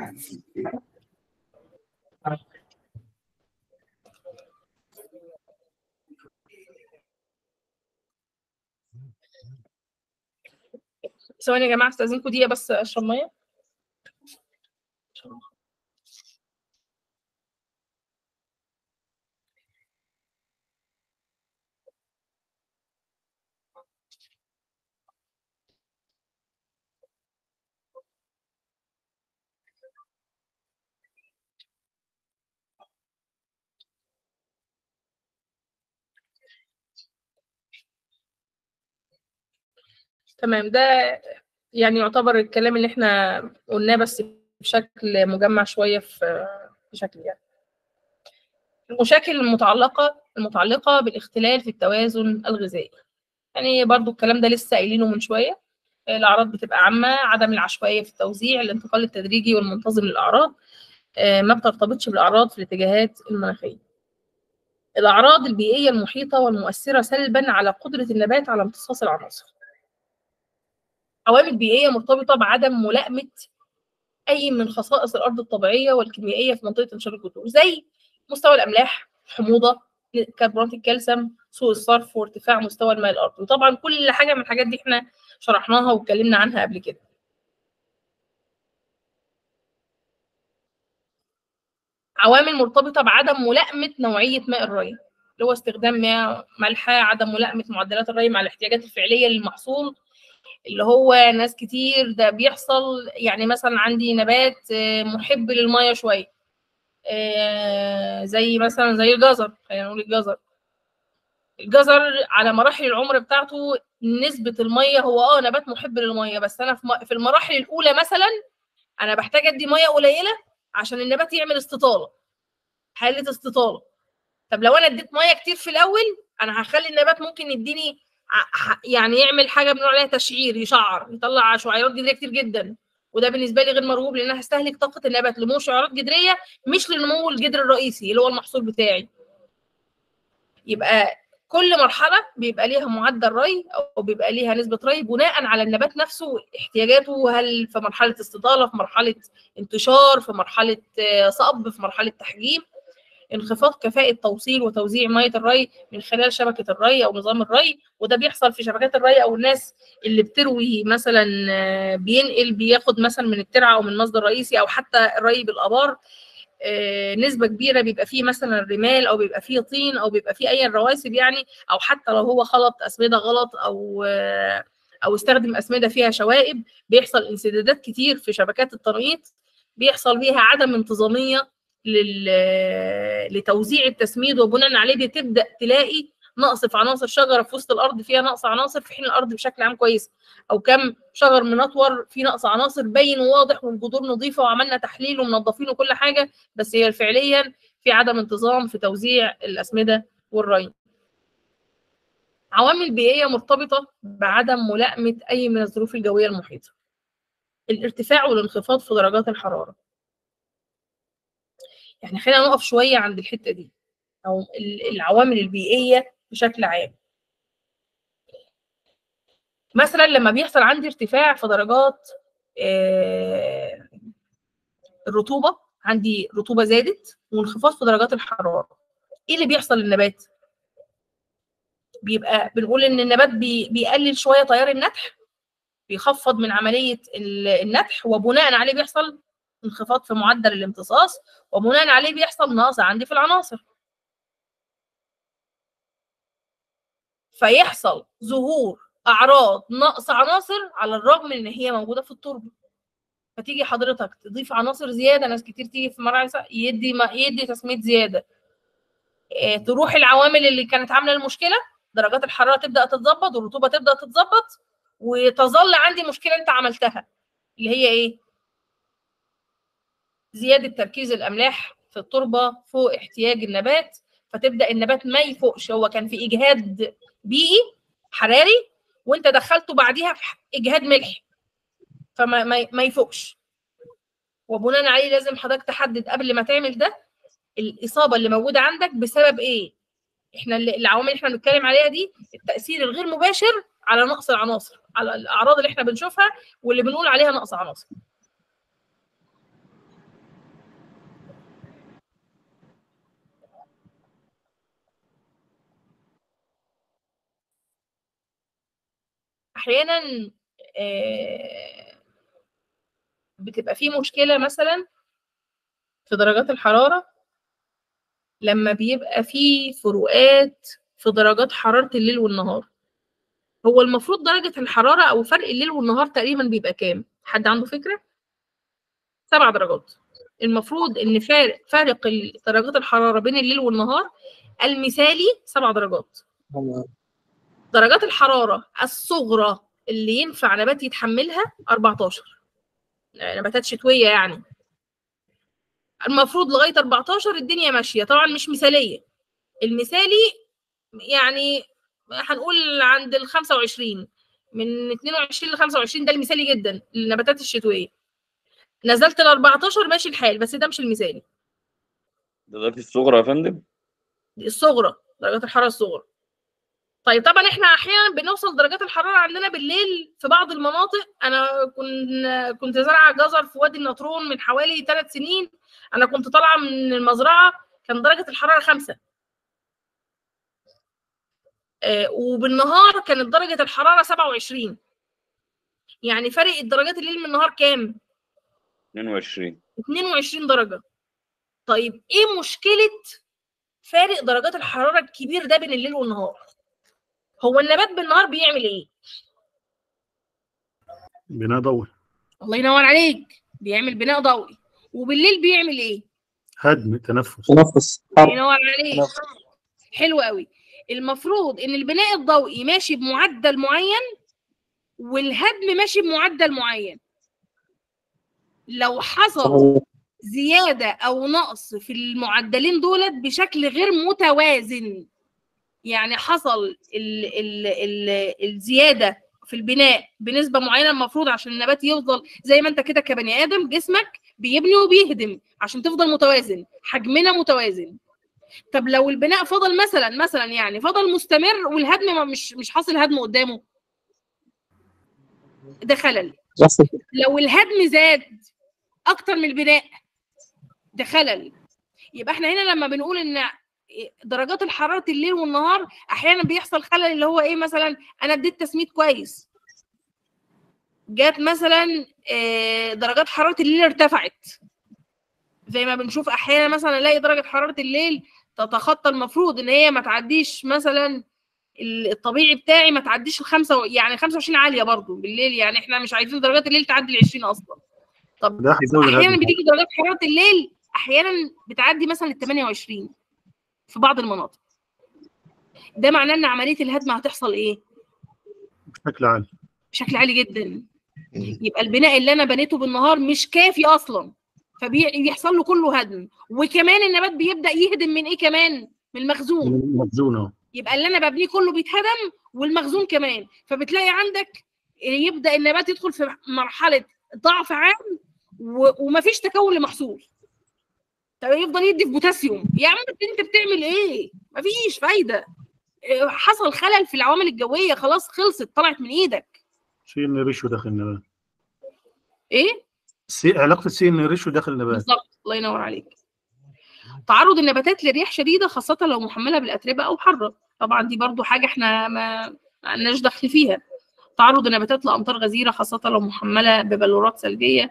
ثواني يا جماعه استاذنكم دقيقه بس اشرب ميه تمام ده يعني يعتبر الكلام اللي احنا قلناه بس بشكل مجمع شويه في في شكل يعني المشاكل المتعلقه المتعلقه بالاختلال في التوازن الغذائي يعني برضو الكلام ده لسه قايلينه من شويه الاعراض بتبقى عامه عدم العشوائيه في التوزيع الانتقال التدريجي والمنتظم للاعراض آه، ما بترتبطش بالاعراض في الاتجاهات المناخيه الاعراض البيئيه المحيطه والمؤثره سلبا على قدره النبات على امتصاص العناصر عوامل بيئيه مرتبطه بعدم ملائمه اي من خصائص الارض الطبيعيه والكيميائيه في منطقه انتشار الجذور زي مستوى الاملاح الحموضه كربونات الكالسيوم سوء الصرف وارتفاع مستوى الماء الارضي وطبعا كل حاجه من الحاجات دي احنا شرحناها واتكلمنا عنها قبل كده عوامل مرتبطه بعدم ملائمه نوعيه ماء الري اللي هو استخدام مياه مالحه عدم ملائمه معدلات الري مع الاحتياجات الفعليه للمحصول اللي هو ناس كتير ده بيحصل يعني مثلا عندي نبات آه، محب للميه شويه آه، زي مثلا زي الجزر خلينا نقول الجزر الجزر على مراحل العمر بتاعته نسبة المية هو اه نبات محب للمية بس أنا في م- في المراحل الأولى مثلا أنا بحتاج أدي مية قليلة عشان النبات يعمل استطالة حالة استطالة طب لو أنا اديت مية كتير في الأول أنا هخلي النبات ممكن يديني ع- ح- يعني يعمل حاجة بنقول عليها تشعير يشعر يطلع شعيرات جدرية كتير جدا وده بالنسبة لي غير مرغوب لأن أنا هستهلك طاقة النبات لنمو شعيرات جدرية مش لنمو الجدر الرئيسي اللي هو المحصول بتاعي يبقى كل مرحله بيبقى ليها معدل ري او بيبقى ليها نسبه ري بناء على النبات نفسه احتياجاته هل في مرحله استطاله في مرحله انتشار في مرحله آه، صب في مرحله تحجيم انخفاض كفاءة توصيل وتوزيع مية الري من خلال شبكة الري أو نظام الري وده بيحصل في شبكات الري أو الناس اللي بتروي مثلا آه، بينقل بياخد مثلا من الترعة أو من مصدر رئيسي أو حتى الري بالآبار آه، نسبة كبيرة بيبقى فيه مثلا رمال أو بيبقى فيه طين أو بيبقى فيه أي رواسب يعني أو حتى لو هو خلط أسمدة غلط أو آه، أو استخدم أسمدة فيها شوائب بيحصل انسدادات كتير في شبكات التنقيط بيحصل فيها عدم انتظامية لل- لتوزيع التسميد وبناء عليه بتبدأ تلاقي نقص في عناصر شجرة في وسط الأرض فيها نقص عناصر في حين الأرض بشكل عام كويس أو كم شجر منطور في نقص عناصر باين وواضح والجذور نظيفة وعملنا تحليل ومنظفين وكل حاجة بس هي فعليا في عدم انتظام في توزيع الأسمدة والري عوامل بيئية مرتبطة بعدم ملائمة أي من الظروف الجوية المحيطة الارتفاع والانخفاض في درجات الحرارة يعني خلينا نقف شوية عند الحتة دي أو ال- العوامل البيئية بشكل عام مثلا لما بيحصل عندي ارتفاع في درجات آه، الرطوبة عندي رطوبة زادت وانخفاض في درجات الحرارة ايه اللي بيحصل للنبات بيبقى بنقول ان النبات بي بيقلل شوية تيار النتح بيخفض من عملية ال- النتح وبناء عليه بيحصل انخفاض في معدل الامتصاص وبناء عليه بيحصل نقص عندي في العناصر فيحصل ظهور اعراض نقص عناصر على الرغم من ان هي موجوده في التربه فتيجي حضرتك تضيف عناصر زياده ناس كتير تيجي في مراعي سا- يدي ما يدي تسميد زياده إيه، تروح العوامل اللي كانت عامله المشكله درجات الحراره تبدا تتظبط والرطوبه تبدا تتظبط وتظل عندي مشكله انت عملتها اللي هي ايه زياده تركيز الاملاح في التربه فوق احتياج النبات فتبدا النبات ما يفوقش هو كان في اجهاد بيئي حراري وانت دخلته بعديها في اجهاد ملحي فما ما, ما يفوقش وبناء عليه لازم حضرتك تحدد قبل ما تعمل ده الاصابه اللي موجوده عندك بسبب ايه احنا اللي- العوامل اللي احنا بنتكلم عليها دي التاثير الغير مباشر على نقص العناصر على الاعراض اللي احنا بنشوفها واللي بنقول عليها نقص عناصر احيانا آه، بتبقى في مشكله مثلا في درجات الحراره لما بيبقى في فروقات في درجات حراره الليل والنهار هو المفروض درجه الحراره او فرق الليل والنهار تقريبا بيبقى كام حد عنده فكره سبع درجات المفروض ان فارق فارق ال- درجات الحراره بين الليل والنهار المثالي سبع درجات درجات الحرارة الصغرى اللي ينفع نبات يتحملها 14 يعني نباتات شتوية يعني المفروض لغاية 14 الدنيا ماشية طبعا مش مثالية المثالي يعني هنقول عند ال 25 من 22 ل 25 ده المثالي جدا للنباتات الشتوية نزلت ل 14 ماشي الحال بس ده مش المثالي درجات الصغرى يا فندم الصغرى درجات الحرارة الصغرى طيب طبعا احنا احيانا بنوصل درجات الحراره عندنا بالليل في بعض المناطق انا كنت كنت زارعه جزر في وادي النطرون من حوالي ثلاث سنين انا كنت طالعه من المزرعه كان درجه الحراره خمسة آه، وبالنهار كانت درجه الحراره 27 يعني فرق الدرجات الليل من النهار كام 22 22 درجه طيب ايه مشكله فارق درجات الحراره الكبير ده بين الليل والنهار هو النبات بالنهار بيعمل ايه بناء ضوئي الله ينور عليك بيعمل بناء ضوئي وبالليل بيعمل ايه هدم تنفس تنفس الله حرب ينور عليك حلو قوي المفروض ان البناء الضوئي ماشي بمعدل معين والهدم ماشي بمعدل معين لو حصل زيادة أو نقص في المعدلين دولت بشكل غير متوازن يعني حصل ال ال ال الزيادة في البناء بنسبة معينة المفروض عشان النبات يفضل زي ما انت كده كبني آدم جسمك بيبني وبيهدم عشان تفضل متوازن حجمنا متوازن طب لو البناء فضل مثلا مثلا يعني فضل مستمر والهدم ما- مش مش حاصل هدم قدامه ده خلل يحصل لو الهدم زاد اكتر من البناء ده خلل يبقى احنا هنا لما بنقول ان درجات الحراره الليل والنهار احيانا بيحصل خلل اللي هو ايه مثلا انا اديت تسميد كويس جات مثلا آه، درجات حراره الليل ارتفعت زي ما بنشوف احيانا مثلا الاقي درجه حراره الليل تتخطى المفروض ان هي ما تعديش مثلا ال- الطبيعي بتاعي ما تعديش الخمسة و- يعني 25 عاليه برضو بالليل يعني احنا مش عايزين درجات الليل تعدي ال 20 اصلا طب ده هيزود احيانا الهدم بتيجي درجات حراره الليل احيانا بتعدي مثلا ال 28 في بعض المناطق ده معناه ان عمليه الهدم هتحصل ايه بشكل عالي بشكل عالي جدا يبقى البناء اللي انا بنيته بالنهار مش كافي اصلا فبيحصل له كله هدم وكمان النبات بيبدا يهدم من ايه كمان من المخزون مخزون اهو يبقى اللي انا ببنيه كله بيتهدم والمخزون كمان فبتلاقي عندك يبدا النبات يدخل في مرحله ضعف عام و- ومفيش تكون لمحصول طب يفضل يدي في بوتاسيوم يا عم انت بتعمل ايه مفيش فايده إيه، حصل خلل في العوامل الجويه خلاص خلصت طلعت من ايدك سي ان ريشيو داخل النبات ايه سي علاقه السي ان ريشيو داخل النبات بالظبط الله ينور عليك تعرض النباتات لرياح شديده خاصه لو محمله بالاتربه او حاره طبعا دي برضو حاجه احنا ما ما لناش دخل فيها تعرض النباتات لامطار غزيره خاصه لو محمله ببلورات ثلجيه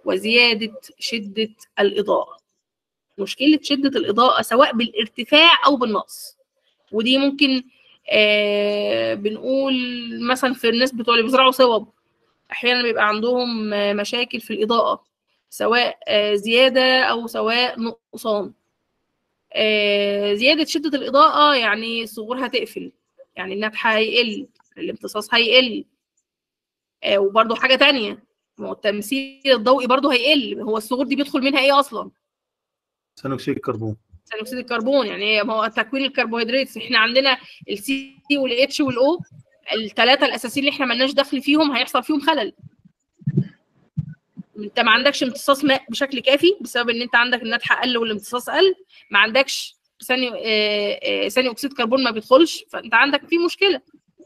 وزياده شده الاضاءه مشكله شده الاضاءه سواء بالارتفاع او بالنقص ودي ممكن آه بنقول مثلا في الناس بتوع اللي بيزرعوا صوب احيانا بيبقى عندهم آه، مشاكل في الاضاءه سواء آه، زياده او سواء نقصان آه، زياده شده الاضاءه يعني الصغور هتقفل يعني النتح هيقل الامتصاص هيقل آه، وبرضه حاجه تانية ما هو التمثيل الضوئي برضه هيقل هو الصغور دي بيدخل منها ايه اصلا ثاني اكسيد الكربون ثاني اكسيد الكربون يعني ما هو تكوين الكربوهيدرات احنا عندنا السي والاتش والاو الثلاثه الاساسيين اللي احنا مالناش دخل فيهم هيحصل فيهم خلل انت ما عندكش امتصاص ماء بشكل كافي بسبب ان انت عندك النتح قل والامتصاص قل ما عندكش ثاني آه، آه، ثاني اكسيد كربون ما بيدخلش فانت عندك في مشكله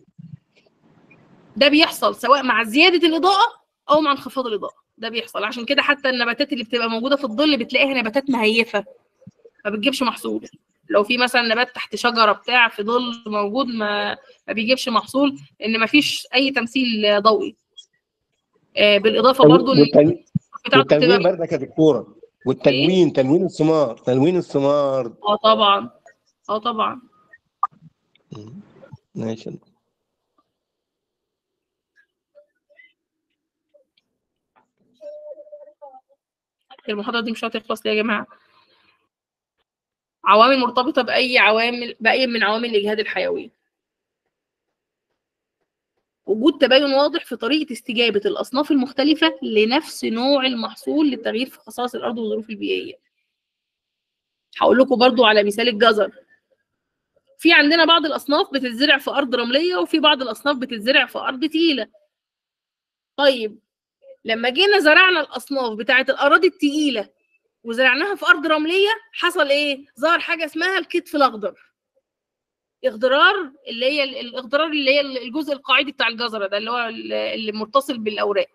ده بيحصل سواء مع زياده الاضاءه او مع انخفاض الاضاءه ده بيحصل عشان كده حتى النباتات اللي بتبقى موجوده في الظل بتلاقيها نباتات مهيفه ما بتجيبش محصول لو في مثلا نبات تحت شجره بتاع في ظل موجود ما ما بيجيبش محصول لان ما فيش اي تمثيل ضوئي آه، بالاضافه برضو ان والتن- بتاعته والتنوين بتبقى برضك يا دكتوره والتنوين تنوين الثمار تنوين الثمار اه طبعا اه طبعا ماشي المحاضره دي مش هتخلص ليه يا جماعه عوامل مرتبطه باي عوامل باي من عوامل الاجهاد الحيوي وجود تباين واضح في طريقه استجابه الاصناف المختلفه لنفس نوع المحصول للتغيير في خصائص الارض والظروف البيئيه هقول لكم برضو على مثال الجزر في عندنا بعض الاصناف بتتزرع في ارض رمليه وفي بعض الاصناف بتتزرع في ارض تقيله طيب لما جينا زرعنا الاصناف بتاعه الاراضي التقيله وزرعناها في ارض رمليه حصل ايه ظهر حاجه اسمها الكتف الاخضر اخضرار اللي هي ال- الاخضرار اللي هي الجزء القاعدي بتاع الجزره ده اللي هو ال- اللي متصل بالاوراق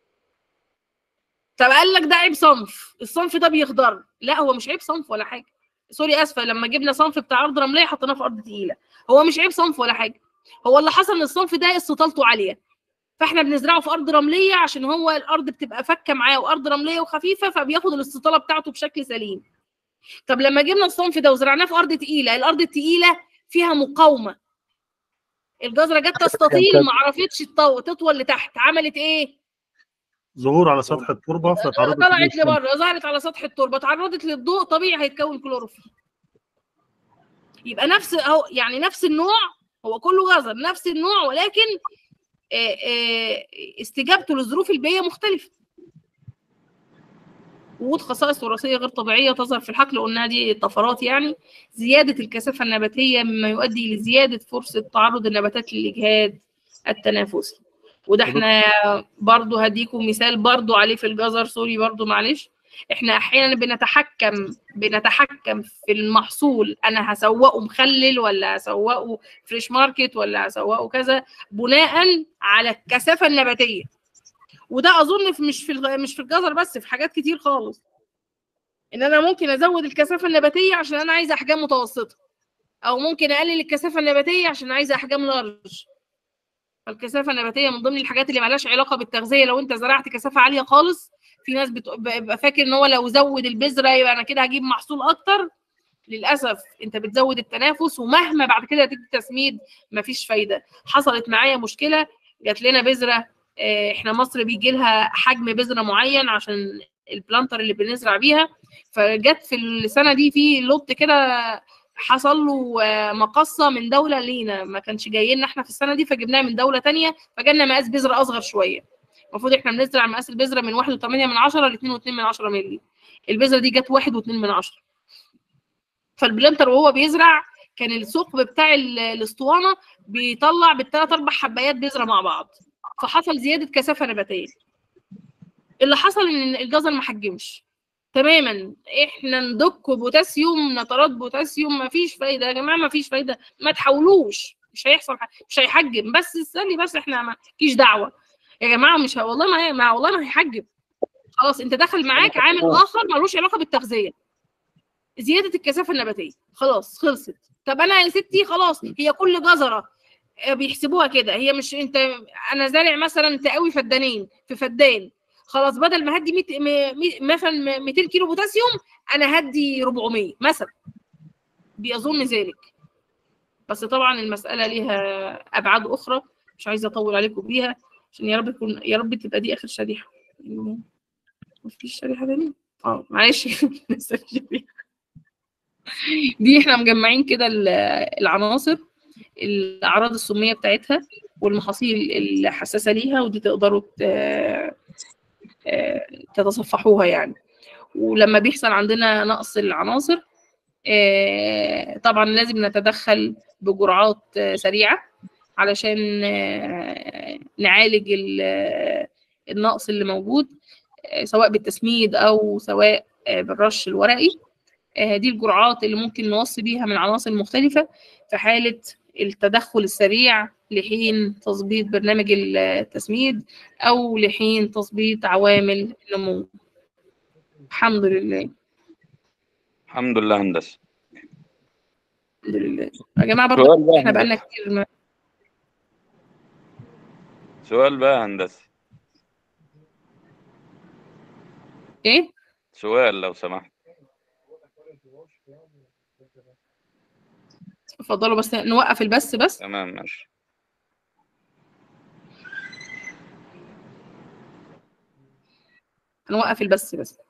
طب قال لك ده عيب صنف الصنف ده بيخضر لا هو مش عيب صنف ولا حاجه سوري اسفه لما جبنا صنف بتاع ارض رمليه حطيناه في ارض تقيله هو مش عيب صنف ولا حاجه هو اللي حصل ان الصنف ده استطالته عاليه فاحنا بنزرعه في ارض رمليه عشان هو الارض بتبقى فكه معاه وارض رمليه وخفيفه فبياخد الاستطاله بتاعته بشكل سليم طب لما جبنا الصنف ده وزرعناه في ارض تقيله الارض التقيله فيها مقاومه الجزره جت تستطيل ما عرفتش تطو- تطول لتحت عملت ايه ظهور على سطح التربه فتعرضت طلعت للشمس. لبره ظهرت على سطح التربه تعرضت للضوء طبيعي هيتكون كلوروفيل يبقى نفس اهو يعني نفس النوع هو كله جزر نفس النوع ولكن آه، آه، استجابته للظروف البيئيه مختلفه وجود خصائص وراثيه غير طبيعيه تظهر في الحقل قلنا دي طفرات يعني زياده الكثافه النباتيه مما يؤدي لزياده فرصه تعرض النباتات للاجهاد التنافسي وده احنا برضو هديكم مثال برضو عليه في الجزر سوري برضو معلش احنا احيانا بنتحكم بنتحكم في المحصول انا هسوقه مخلل ولا هسوقه فريش ماركت ولا هسوقه كذا بناء على الكثافه النباتيه وده اظن في مش في الغ- مش في الجزر بس في حاجات كتير خالص ان انا ممكن ازود الكثافه النباتيه عشان انا عايزه احجام متوسطه او ممكن اقلل الكثافه النباتيه عشان عايزه احجام لارج فالكثافه النباتيه من ضمن الحاجات اللي مالهاش علاقه بالتغذيه لو انت زرعت كثافه عاليه خالص في ناس بت- بيبقى فاكر ان هو لو زود البذره يبقى انا كده هجيب محصول اكتر للاسف انت بتزود التنافس ومهما بعد كده تدي تسميد مفيش فايده حصلت معايا مشكله جات لنا بذره آه، احنا مصر بيجي لها حجم بذره معين عشان البلانتر اللي بنزرع بيها فجت في السنه دي في لوت كده حصل له آه، مقصه من دوله لينا ما كانش جاي لنا احنا في السنه دي فجبناها من دوله تانية فجالنا مقاس بذره اصغر شويه المفروض احنا بنزرع مقاس البذره من 1.8 من 10 ل 2.2 من 10 مللي البذره دي جت 1.2 من 10 فالبلانتر وهو بيزرع كان الثقب بتاع ال- الاسطوانه بيطلع بالثلاث اربع حبايات بذره مع بعض فحصل زياده كثافه نباتيه اللي حصل ان الجزر ما حجمش تماما احنا ندك بوتاسيوم نترات بوتاسيوم ما فيش فايده يا جماعه ما فيش فايده ما تحاولوش مش هيحصل حاجة. مش هيحجم بس استني بس احنا ما فيش دعوه يا جماعه مش ه- والله ما, ما والله ما هيحجم خلاص انت داخل معاك عامل اخر ملوش علاقه بالتغذيه زياده الكثافه النباتيه خلاص خلصت طب انا يا ستي خلاص هي كل جزره آه، بيحسبوها كده هي مش انت انا زارع مثلا تقاوي فدانين في فدان خلاص بدل ما هدي 100 م- م- مثلا 200 كيلو بوتاسيوم انا هدي 400 مثلا بيظن ذلك بس طبعا المساله ليها ابعاد اخرى مش عايزه اطول عليكم بيها عشان يا رب تكون يا رب تبقى دي اخر شريحه مفيش شريحه تانية اه معلش لسه في شريحة. دي احنا مجمعين كده ال- العناصر الاعراض السميه بتاعتها والمحاصيل الحساسه ليها ودي تقدروا ت- آه، تتصفحوها يعني ولما بيحصل عندنا نقص العناصر آه، طبعا لازم نتدخل بجرعات آه، سريعه علشان آه، نعالج ال- آه، النقص اللي موجود آه، سواء بالتسميد او سواء آه، بالرش الورقي آه، دي الجرعات اللي ممكن نوصي بيها من عناصر مختلفة في حالة التدخل السريع لحين تظبيط برنامج التسميد أو لحين تظبيط عوامل النمو الحمد لله الحمد لله هندسه الحمد لله يا جماعة برضه سؤال بقى احنا بقالنا هندسة. كتير ما- سؤال بقى هندسه ايه سؤال لو سمحت اتفضلوا بس نوقف البث بس تمام ماشي نوقف البث بس